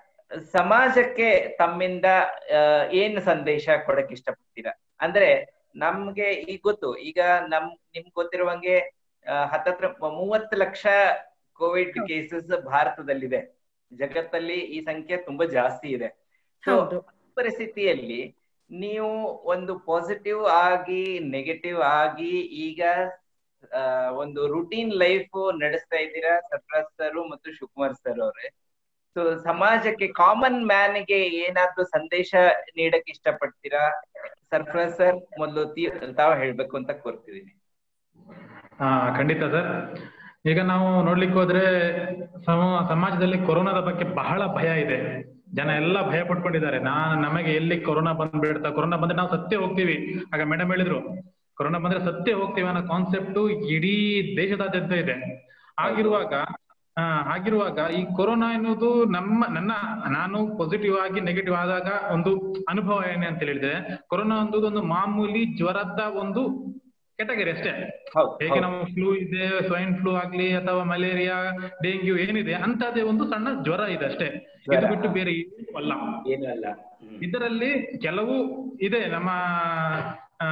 ಸಮಾಜಕ್ಕೆ ತಮ್ಮಿಂದ ಆ, ಏನ್ ಸಂದೇಶ ಕೊಡಕ್ ಇಷ್ಟಪಡ್ತೀರಾ ಅಂದ್ರೆ ನಮ್ಗೆ ಈಗ ಗೊತ್ತು ಈಗ ನಮ್ ನಿಮ್ಗೆ ಗೊತ್ತಿರುವಂಗೆ ಆ, ಹತ್ತತ್ರ ಮೂವತ್ತು ಲಕ್ಷ ಕೋವಿಡ್ ಕೇಸಸ್ ಭಾರತದಲ್ಲಿದೆ ಜಗತ್ತಲ್ಲಿ ಈ ಸಂಖ್ಯೆ ತುಂಬಾ ಜಾಸ್ತಿ ಇದೆ ಸೊ ಹೌದು ಪರಿಸ್ಥಿತಿಯಲ್ಲಿ ನೀವು ಒಂದು ಪಾಸಿಟಿವ್ ಆಗಿ ನೆಗೆಟಿವ್ ಆಗಿ ಈಗ ಆ, ಒಂದು ರುಟೀನ್ ಲೈಫ್ ನಡೆಸ್ತಾ ಇದ್ದೀರಾ ಸರ್ಫರಾಜ್ ಸರ್ ಮತ್ತು ಶಿವಕುಮಾರ್ ಸರ್ ಅವ್ರೆ ಸೊ ಸಮಾಜಕ್ಕೆ ಕಾಮನ್ ಮ್ಯಾನ್ ಗೆ ಏನಾದ್ರೂ ಸಂದೇಶ ನೀಡಕ್ ಇಷ್ಟಪಡ್ತೀರಾ ಸರ್ಫರಾಜ್ ಸರ್ ಮೊದಲು ತಾವು ಹೇಳ್ಬೇಕು ಅಂತ ಕೋರ್ತಿದ್ದೀನಿ ಹಾ ಖಂಡಿತ ಸರ್ ಈಗ ನಾವು ನೋಡ್ಲಿಕ್ಕೆ ಹೋದ್ರೆ ಸಮ- ಸಮಾಜದಲ್ಲಿ ಕೊರೋನಾದ ಬಗ್ಗೆ ಬಹಳ ಭಯ ಇದೆ ಜನ ಎಲ್ಲ ಭಯ ಪಟ್ಕೊಂಡಿದ್ದಾರೆ ನಾನ್ ನಮಗೆ ಎಲ್ಲಿ ಕೊರೋನಾ ಬಂದ್ಬಿಡ್ತಾ ಕೊರೋನಾ ಬಂದ್ರೆ ನಾವು ಸತ್ಯ ಹೋಗ್ತೀವಿ ಆಗ ಮೇಡಮ್ ಹೇಳಿದ್ರು ಕೊರೋನಾ ಬಂದ್ರೆ ಸತ್ಯ ಹೋಗ್ತೀವಿ ಅನ್ನೋ ಕಾನ್ಸೆಪ್ಟ್ ಇಡೀ ದೇಶದಾದ್ಯಂತ ಇದೆ ಆಗಿರುವಾಗ ಆ, ಆಗಿರುವಾಗ ಈ ಕೊರೋನಾ ಎನ್ನುವುದು ನಮ್ಮ ನನ್ನ ನಾನು ಪಾಸಿಟಿವ್ ಆಗಿ ನೆಗೆಟಿವ್ ಆದಾಗ ಒಂದು ಅನುಭವ ಏನೇ ಅಂತ ಹೇಳಿದ್ರೆ ಕೊರೋನಾ ಅನ್ನೋದು ಒಂದು ಮಾಮೂಲಿ ಜ್ವರದ ಒಂದು ಕೆಟಗರಿ ಅಷ್ಟೇ ಹೌದು ಹೇಗೆ ನಾವು ಫ್ಲೂ ಇದೆ ಸ್ವೈನ್ ಫ್ಲೂ ಆಗ್ಲಿ ಅಥವಾ ಮಲೇರಿಯಾ ಡೆಂಗ್ಯೂ ಏನಿದೆ ಅಂತದೇ ಒಂದು ಸಣ್ಣ ಜ್ವರ ಇದೆ ಅಷ್ಟೇ ಜ್ವರ. ಇದು ಬಿಟ್ಟು ಬೇರೆ ಏನೂ ಅಲ್ಲ ಏನೂ ಅಲ್ಲ ಹ್ಮ್. ಇದರಲ್ಲಿ ಕೆಲವು ಇದೆ ನಮ್ಮ ಆ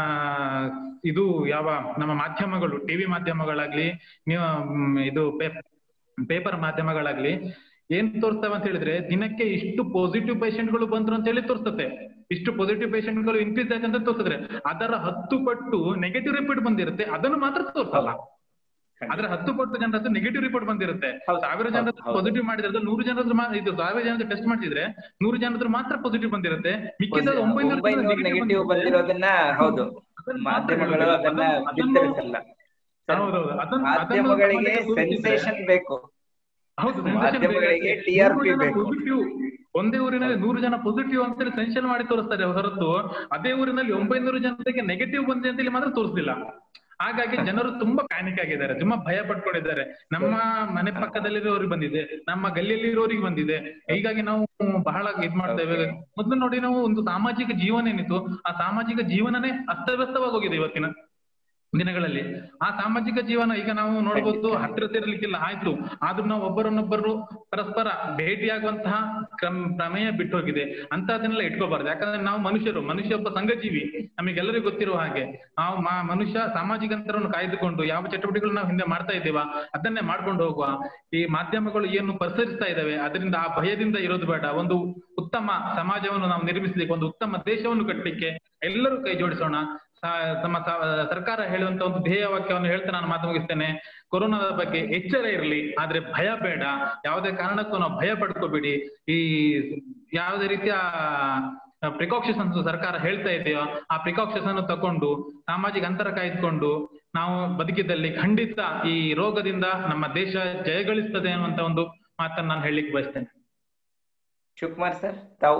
ಇದು ಯಾವ ನಮ್ಮ ಮಾಧ್ಯಮಗಳು ಟಿವಿ ಮಾಧ್ಯಮಗಳಾಗ್ಲಿ ನೀವು ಮ್, ಇದು ಪೇಪರ್ ಮಾಧ್ಯಮಗಳಾಗ್ಲಿ ಏನ್ ತೋರಿಸ್ತವೆ ಅಂತ ಹೇಳಿದ್ರೆ ದಿನಕ್ಕೆ ಇಷ್ಟು ಪಾಸಿಟಿವ್ ಗಳು ಬಂದ್ರು ಅಂತ ಹೇಳಿ ತೋರಿಸ್ತತೆ ಇಷ್ಟು ಪಾಸಿಟಿವ್ ಗಳು ಇನ್ಕ್ರೀಸ್ ಆಯ್ತು ಅಂತ ತೋರಿಸಿದ್ರೆ ಅದರ ಹತ್ತು ಪಟ್ಟು ನೆಗೆಟಿವ್ ರಿಪೋರ್ಟ್ ಬಂದಿರುತ್ತೆ ಅದನ್ನು ಮಾತ್ರ ತೋರಿಸಲ್ಲ ಅದ್ರ ಹತ್ತು ಪಟ್ಟು ಜನರದ್ದು ನೆಗೆಟಿವ್ ರಿಪೋರ್ಟ್ ಬಂದಿರುತ್ತೆ ಹೌದು, ಸಾವಿರ ಹೌದು, ಜನರದ್ದು ಹೌದು. ಪಾಸಿಟಿವ್ ಮಾಡಿದ್ರೆ ನೂರು ಜನರದ್ದು ಮಾ- ಇದು ಸಾವಿರ ಜನರದ್ದು ಟೆಸ್ಟ್ ಮಾಡಿದ್ರೆ ನೂರು ಜನರದ್ದು ಮಾತ್ರ ಪಾಸಿಟಿವ್ ಬಂದಿರುತ್ತೆ ಮಿಕ್ಕಿದ ಒಂಬೈನೂರು ಒಂಬೈನೂರು ನೆಗೆಟಿವ್ ಬಂದಿರೋದನ್ನ ಹೌದು ಮಾಧ್ಯಮಗಳು ಅದನ್ನ ಬಿತ್ತರಿಸಲ್ಲ ಹೌದೌದು ಅದನ್ನ ಮಾಧ್ಯಮಗಳಿಗೆ ಸೆನ್ಸೇಷನ್ ಬೇಕು ಹೌದು ಮಾಧ್ಯಮಗಳಿಗೆ TRP ಬೇಕು. ಪಾಸಿಟಿವ್ ಒಂದೇ ಊರಿನಲ್ಲಿ ನೂರು ಜನ ಪಾಸಿಟಿವ್ ಅಂತೇಳಿ ಸೆನ್ಷನ್ ಮಾಡಿ ತೋರಿಸ್ತಾರೆ ಹೊರತು ಅದೇ ಊರಿನಲ್ಲಿ ಒಂಬೈನೂರು ಜನರಿಗೆ ನೆಗೆಟಿವ್ ಬಂದಿದೆ ಅಂತೇಳಿ ಮಾತ್ರ ತೋರಿಸ್ಲಿಲ್ಲ ಹಾಗಾಗಿ ಜನರು ತುಂಬಾ ಪ್ಯಾನಿಕ್ ಆಗಿದ್ದಾರೆ ತುಂಬಾ ಭಯ ಪಟ್ಕೊಂಡಿದ್ದಾರೆ ನಮ್ಮ ಮನೆ ಪಕ್ಕದಲ್ಲಿರೋರಿಗೆ ಬಂದಿದೆ ನಮ್ಮ ಗಲ್ಲಿಯಲ್ಲಿರೋರಿಗೆ ಬಂದಿದೆ ಹೀಗಾಗಿ ನಾವು ಬಹಳ ಇದ್ ಮಾಡ್ತೇವೆ ಮೊದ್ಲು ನೋಡಿ ನಾವು ಒಂದು ಸಾಮಾಜಿಕ ಜೀವನ ಏನಿತ್ತು ಆ ಸಾಮಾಜಿಕ ಜೀವನನೇ ಅಸ್ತವ್ಯಸ್ತವಾಗಿ ಹೋಗಿದೆ ಇವತ್ತಿನ ದಿನಗಳಲ್ಲಿ ಆ ಸಾಮಾಜಿಕ ಜೀವನ ಈಗ ನಾವು ನೋಡ್ಬೋದು ಹತ್ತಿರ ಸೇರ್ಲಿಕ್ಕಿಲ್ಲ ಆಯ್ತು ಆದ್ರೂ ನಾವು ಒಬ್ಬರನ್ನೊಬ್ಬರು ಪರಸ್ಪರ ಭೇಟಿಯಾಗುವಂತಹ ಕ್ರಮ ಪ್ರಮೇಯ ಬಿಟ್ಟು ಹೋಗಿದೆ ಅಂತದನ್ನೆಲ್ಲ ಇಟ್ಕೋಬಾರ್ದು ಯಾಕಂದ್ರೆ ನಾವು ಮನುಷ್ಯರು ಮನುಷ್ಯ ಒಬ್ಬ ಸಂಘಜೀವಿ ನಮಗೆಲ್ಲರಿಗೂ ಗೊತ್ತಿರುವ ಹಾಗೆ ನಾವು ಮಾ- ಮನುಷ್ಯ ಸಾಮಾಜಿಕ ಅಂತರವನ್ನು ಕಾಯ್ದುಕೊಂಡು ಯಾವ ಚಟುವಟಿಕೆಗಳು ನಾವು ಹಿಂದೆ ಮಾಡ್ತಾ ಇದ್ದೇವಾ ಅದನ್ನೇ ಮಾಡ್ಕೊಂಡು ಹೋಗುವ ಈ ಮಾಧ್ಯಮಗಳು ಏನು ಪ್ರಸರಿಸ್ತಾ ಇದಾವೆ ಅದರಿಂದ ಆ ಭಯದಿಂದ ಇರೋದು ಬೇಡ ಒಂದು ಉತ್ತಮ ಸಮಾಜವನ್ನು ನಾವು ನಿರ್ಮಿಸಲಿಕ್ಕೆ ಒಂದು ಉತ್ತಮ ದೇಶವನ್ನು ಕಟ್ಟಲಿಕ್ಕೆ ಎಲ್ಲರೂ ಕೈ ಜೋಡಿಸೋಣ ಸಾ- ತಮ್ಮ ಸ- ಸರ್ಕಾರ ಹೇಳುವಂತ ಒಂದು ಧ್ಯೇಯ ವಾಕ್ಯವನ್ನು ಹೇಳ್ತಾ ನಾನು ಮಾತು ಮುಗಿಸ್ತೇನೆ ಕೊರೋನಾದ ಬಗ್ಗೆ ಎಚ್ಚರ ಇರಲಿ ಆದ್ರೆ ಭಯ ಬೇಡ ಯಾವುದೇ ಕಾರಣಕ್ಕೂ ನಾವು ಭಯ ಪಡ್ಕೋಬೇಡಿ ಈ ಯಾವುದೇ ರೀತಿಯ ಪ್ರಿಕಾಕ್ಷನ್ಸ್ ಸರ್ಕಾರ ಹೇಳ್ತಾ ಇದೆಯೋ ಆ ಪ್ರಿಕಾಕ್ಷನ್ಸ್ ಅನ್ನು ತಕೊಂಡು ಸಾಮಾಜಿಕ ಅಂತರ ಕಾಯ್ದುಕೊಂಡು ನಾವು ಬದುಕಿದಲ್ಲಿ ಖಂಡಿತ ಈ ರೋಗದಿಂದ ನಮ್ಮ ದೇಶ ಜಯಗಳಿಸ್ತದೆ ಅನ್ನುವಂತ ಒಂದು ಮಾತನ್ನ ನಾನು ಹೇಳಲಿಕ್ಕೆ ಬಯಸ್ತೇನೆ ಶಿವಕುಮಾರ್ ಸರ್ ತಾವು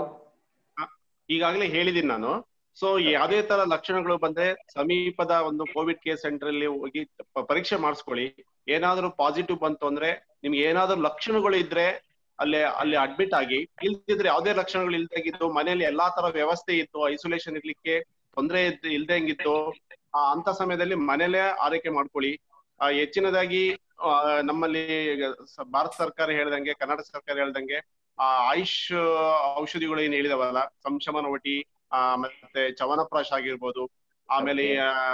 ಈಗಾಗಲೇ ಹೇಳಿದೀನಿ ನಾನು ಸೊ ಯಾವುದೇ ತರ ಲಕ್ಷಣಗಳು ಬಂದ್ರೆ ಸಮೀಪದ ಒಂದು ಕೋವಿಡ್ ಕೇರ್ ಸೆಂಟರ್ ಅಲ್ಲಿ ಹೋಗಿ ಪ- ಪರೀಕ್ಷೆ ಮಾಡಿಸ್ಕೊಳ್ಳಿ ಏನಾದ್ರೂ ಪಾಸಿಟಿವ್ ಬಂತು ಅಂದ್ರೆ ನಿಮ್ಗೆ ಏನಾದ್ರೂ ಲಕ್ಷಣಗಳು ಇದ್ರೆ ಅಲ್ಲಿ ಅಲ್ಲಿ ಅಡ್ಮಿಟ್ ಆಗಿ ಇಲ್ದಿದ್ರೆ ಯಾವುದೇ ಲಕ್ಷಣಗಳು ಇಲ್ದಾಗಿದ್ದು ಮನೆಯಲ್ಲಿ ಎಲ್ಲಾ ತರ ವ್ಯವಸ್ಥೆ ಇತ್ತು ಐಸೋಲೇಷನ್ ಇರ್ಲಿಕ್ಕೆ ತೊಂದರೆ ಇದ್ ಇಲ್ದೇ ಹಂಗಿತ್ತು ಆ ಅಂತ ಸಮಯದಲ್ಲಿ ಮನೇಲೆ ಆರೈಕೆ ಮಾಡ್ಕೊಳ್ಳಿ ಆ, ಹೆಚ್ಚಿನದಾಗಿ ಆ, ನಮ್ಮಲ್ಲಿ ಈಗ ಸ- ಭಾರತ ಸರ್ಕಾರ ಹೇಳ್ದಂಗೆ ಕರ್ನಾಟಕ ಸರ್ಕಾರ ಹೇಳ್ದಂಗೆ ಆ ಆಯುಷ್ ಔಷಧಿಗಳು ಏನ್ ಹೇಳಿದವಲ್ಲ ಸಂಶಮನ ಒಟಿ ಆ ಮತ್ತೆ ಚವನಪ್ರಾಶ್ ಆಗಿರ್ಬೋದು ಆಮೇಲೆ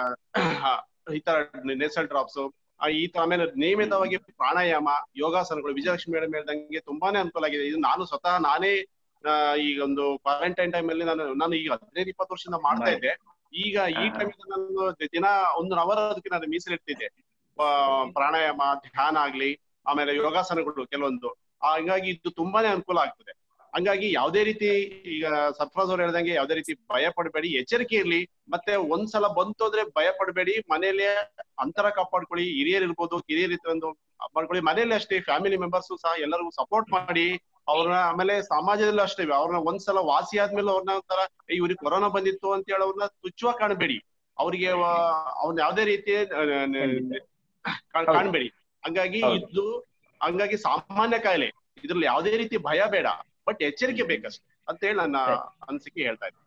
ಆ, ಈ ತರ ನೇಸಲ್ ಡ್ರಾಪ್ಸ್ ಈ ತರ ಆಮೇಲೆ ನಿಯಮಿತವಾಗಿ ಪ್ರಾಣಾಯಾಮ ಯೋಗಾಸನಗಳು ವಿಜಯಲಕ್ಷ್ಮಿ ಮೇಡಮ್ ಹೇಳ್ದಂಗೆ ತುಂಬಾನೇ ಅನುಕೂಲ ಆಗಿದೆ ಇದು ನಾನು ಸ್ವತಃ ನಾನೇ ಆ, ಈಗ ಒಂದು ಕ್ವಾರಂಟೈನ್ ಟೈಮ್ ಅಲ್ಲಿ ನಾನು ನಾನು ಈಗ ಹದಿನೈದು ಇಪ್ಪತ್ತು ವರ್ಷದಿಂದ ಮಾಡ್ತಾ ಇದ್ದೆ ಈಗ ಈ ಹಾ. ಟೈಮ್ ನಾನು ದಿನ ಒಂದು ಅವರ್ ಅದಕ್ಕೆ ನಾನು ಮೀಸಲಿಡ್ತಿದ್ದೆ ಆ, ಪ್ರಾಣಾಯಾಮ ಧ್ಯಾನ ಆಗ್ಲಿ ಆಮೇಲೆ ಯೋಗಾಸನಗಳು ಕೆಲವೊಂದು ಆ, ಹಂಗಾಗಿ ಇದು ತುಂಬಾನೇ ಅನುಕೂಲ ಆಗ್ತದೆ ಹಂಗಾಗಿ ಯಾವುದೇ ರೀತಿ ಈಗ ಸರ್ಫರಾಜ್ ಅವ್ರು ಹೇಳ್ದಂಗೆ ಯಾವುದೇ ರೀತಿ ಭಯ ಪಡಬೇಡಿ ಎಚ್ಚರಿಕೆ ಇರ್ಲಿ ಮತ್ತೆ ಒಂದ್ಸಲ ಬಂತು ಅಂದ್ರೆ ಭಯ ಪಡಬೇಡಿ ಮನೇಲೆ ಅಂತರ ಕಾಪಾಡ್ಕೊಳ್ಳಿ ಹಿರಿಯರ್ ಇರ್ಬೋದು ಕಿರಿಯರ್ ಇತ್ತು ಮಾಡ್ಕೊಳ್ಳಿ ಮನೇಲಿ ಅಷ್ಟೇ ಫ್ಯಾಮಿಲಿ ಮೆಂಬರ್ಸ್ ಸಹ ಎಲ್ಲರಿಗೂ ಸಪೋರ್ಟ್ ಮಾಡಿ ಅವ್ರನ್ನ ಆಮೇಲೆ ಸಮಾಜದಲ್ಲೂ ಅಷ್ಟೇ ಅವ್ರನ್ನ ಒಂದ್ಸಲ ವಾಸಿ ಆದ್ಮೇಲೆ ಅವ್ರನ್ನ ಒಂಥರ "ಏ, ಇವ್ರಿಗೆ ಕೊರೋನಾ ಬಂದಿತ್ತು ಅಂತ ಹೇಳಿ ಅವ್ರನ್ನ ತುಚ್ಛವಾಗಿ ಕಾಣಬೇಡಿ ಅವ್ರಿಗೆ ಅವ್ನ ಯಾವ್ದೇ ರೀತಿ ಆ, ನ- ನ- ಕಾ- ಹೌದು. ಕಾಣ್ಬೇಡಿ ಹಂಗಾಗಿ ಹೌದು. ಇದು ಹಂಗಾಗಿ ಸಾಮಾನ್ಯ ಕಾಯಿಲೆ ಇದ್ರಲ್ಲಿ ಯಾವುದೇ ರೀತಿ ಭಯ ಬೇಡ ಬಟ್ ಎಚ್ಚರಿಕೆ ಬೇಕಷ್ಟೇ ಅಂತ ಹೇಳಿ ನನ್ನ ಸರಿ. ಅನಿಸಿಕೆ ಹೇಳ್ತಾ ಇದ್ದೀನಿ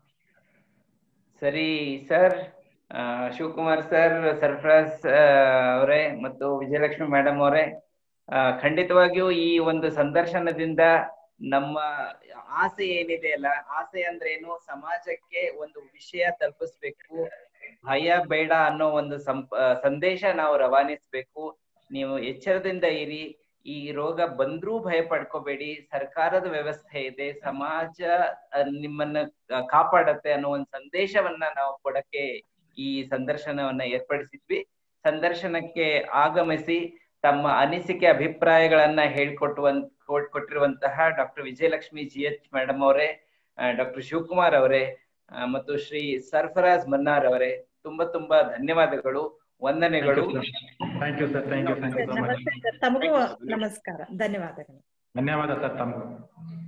ಸರಿ ಸರ್ ಆ, ಶಿವಕುಮಾರ್ ಸರ್ ಸರ್ಫರಾಜ್ ಅವರೇ ಮತ್ತು ವಿಜಯಲಕ್ಷ್ಮಿ ಮೇಡಮ್ ಅವರೇ ಆ, ಖಂಡಿತವಾಗಿಯೂ ಈ ಒಂದು ಸಂದರ್ಶನದಿಂದ ನಮ್ಮ ಆಸೆ ಏನಿದೆ ಅಲ್ಲ ಆಸೆ ಅಂದ್ರೆ ಏನು ಸಮಾಜಕ್ಕೆ ಒಂದು ವಿಷಯ ತಲುಪಿಸ್ಬೇಕು ಭಯ ಬೇಡ ಅನ್ನೋ ಒಂದು ಸಂಪ ಆ, ಸಂದೇಶ ನಾವು ರವಾನಿಸ್ಬೇಕು ನೀವು ಎಚ್ಚರದಿಂದ ಇರಿ ಈ ರೋಗ ಬಂದ್ರೂ ಭಯ ಪಡ್ಕೋಬೇಡಿ ಸರ್ಕಾರದ ವ್ಯವಸ್ಥೆ ಇದೆ ಸಮಾಜ ಆ, ನಿಮ್ಮನ್ನ ಆ, ಕಾಪಾಡತ್ತೆ ಅನ್ನೋ ಒಂದು ಸಂದೇಶವನ್ನ ನಾವು ಕೊಡಕ್ಕೆ ಈ ಸಂದರ್ಶನವನ್ನ ಏರ್ಪಡಿಸಿದ್ವಿ ಸಂದರ್ಶನಕ್ಕೆ ಆಗಮಿಸಿ ತಮ್ಮ ಅನಿಸಿಕೆ ಅಭಿಪ್ರಾಯಗಳನ್ನ ಹೇಳ್ಕೊಟ್ಟುವಂತ ಕೊಟ್ಟಿರುವಂತಹ doctor Vijayalakshmi G H madam ಅವರೇ ಡಾಕ್ಟರ್ ಶಿವಕುಮಾರ್ ಅವರೇ ಆ, ಮತ್ತು ಶ್ರೀ ಸರ್ಫರಾಜ್ ಮನ್ನಾರ್ ಅವರೇ ತುಂಬಾ ತುಂಬಾ ಧನ್ಯವಾದಗಳು ವಂದನೆಗಳು thank you sir thank you thank you so much ನಮಸ್ತೆ ಸರ್ ತಮಗೂ ನಮಸ್ಕಾರ ಧನ್ಯವಾದಗಳು ಧನ್ಯವಾದ ಸರ್ ತಮಗೂ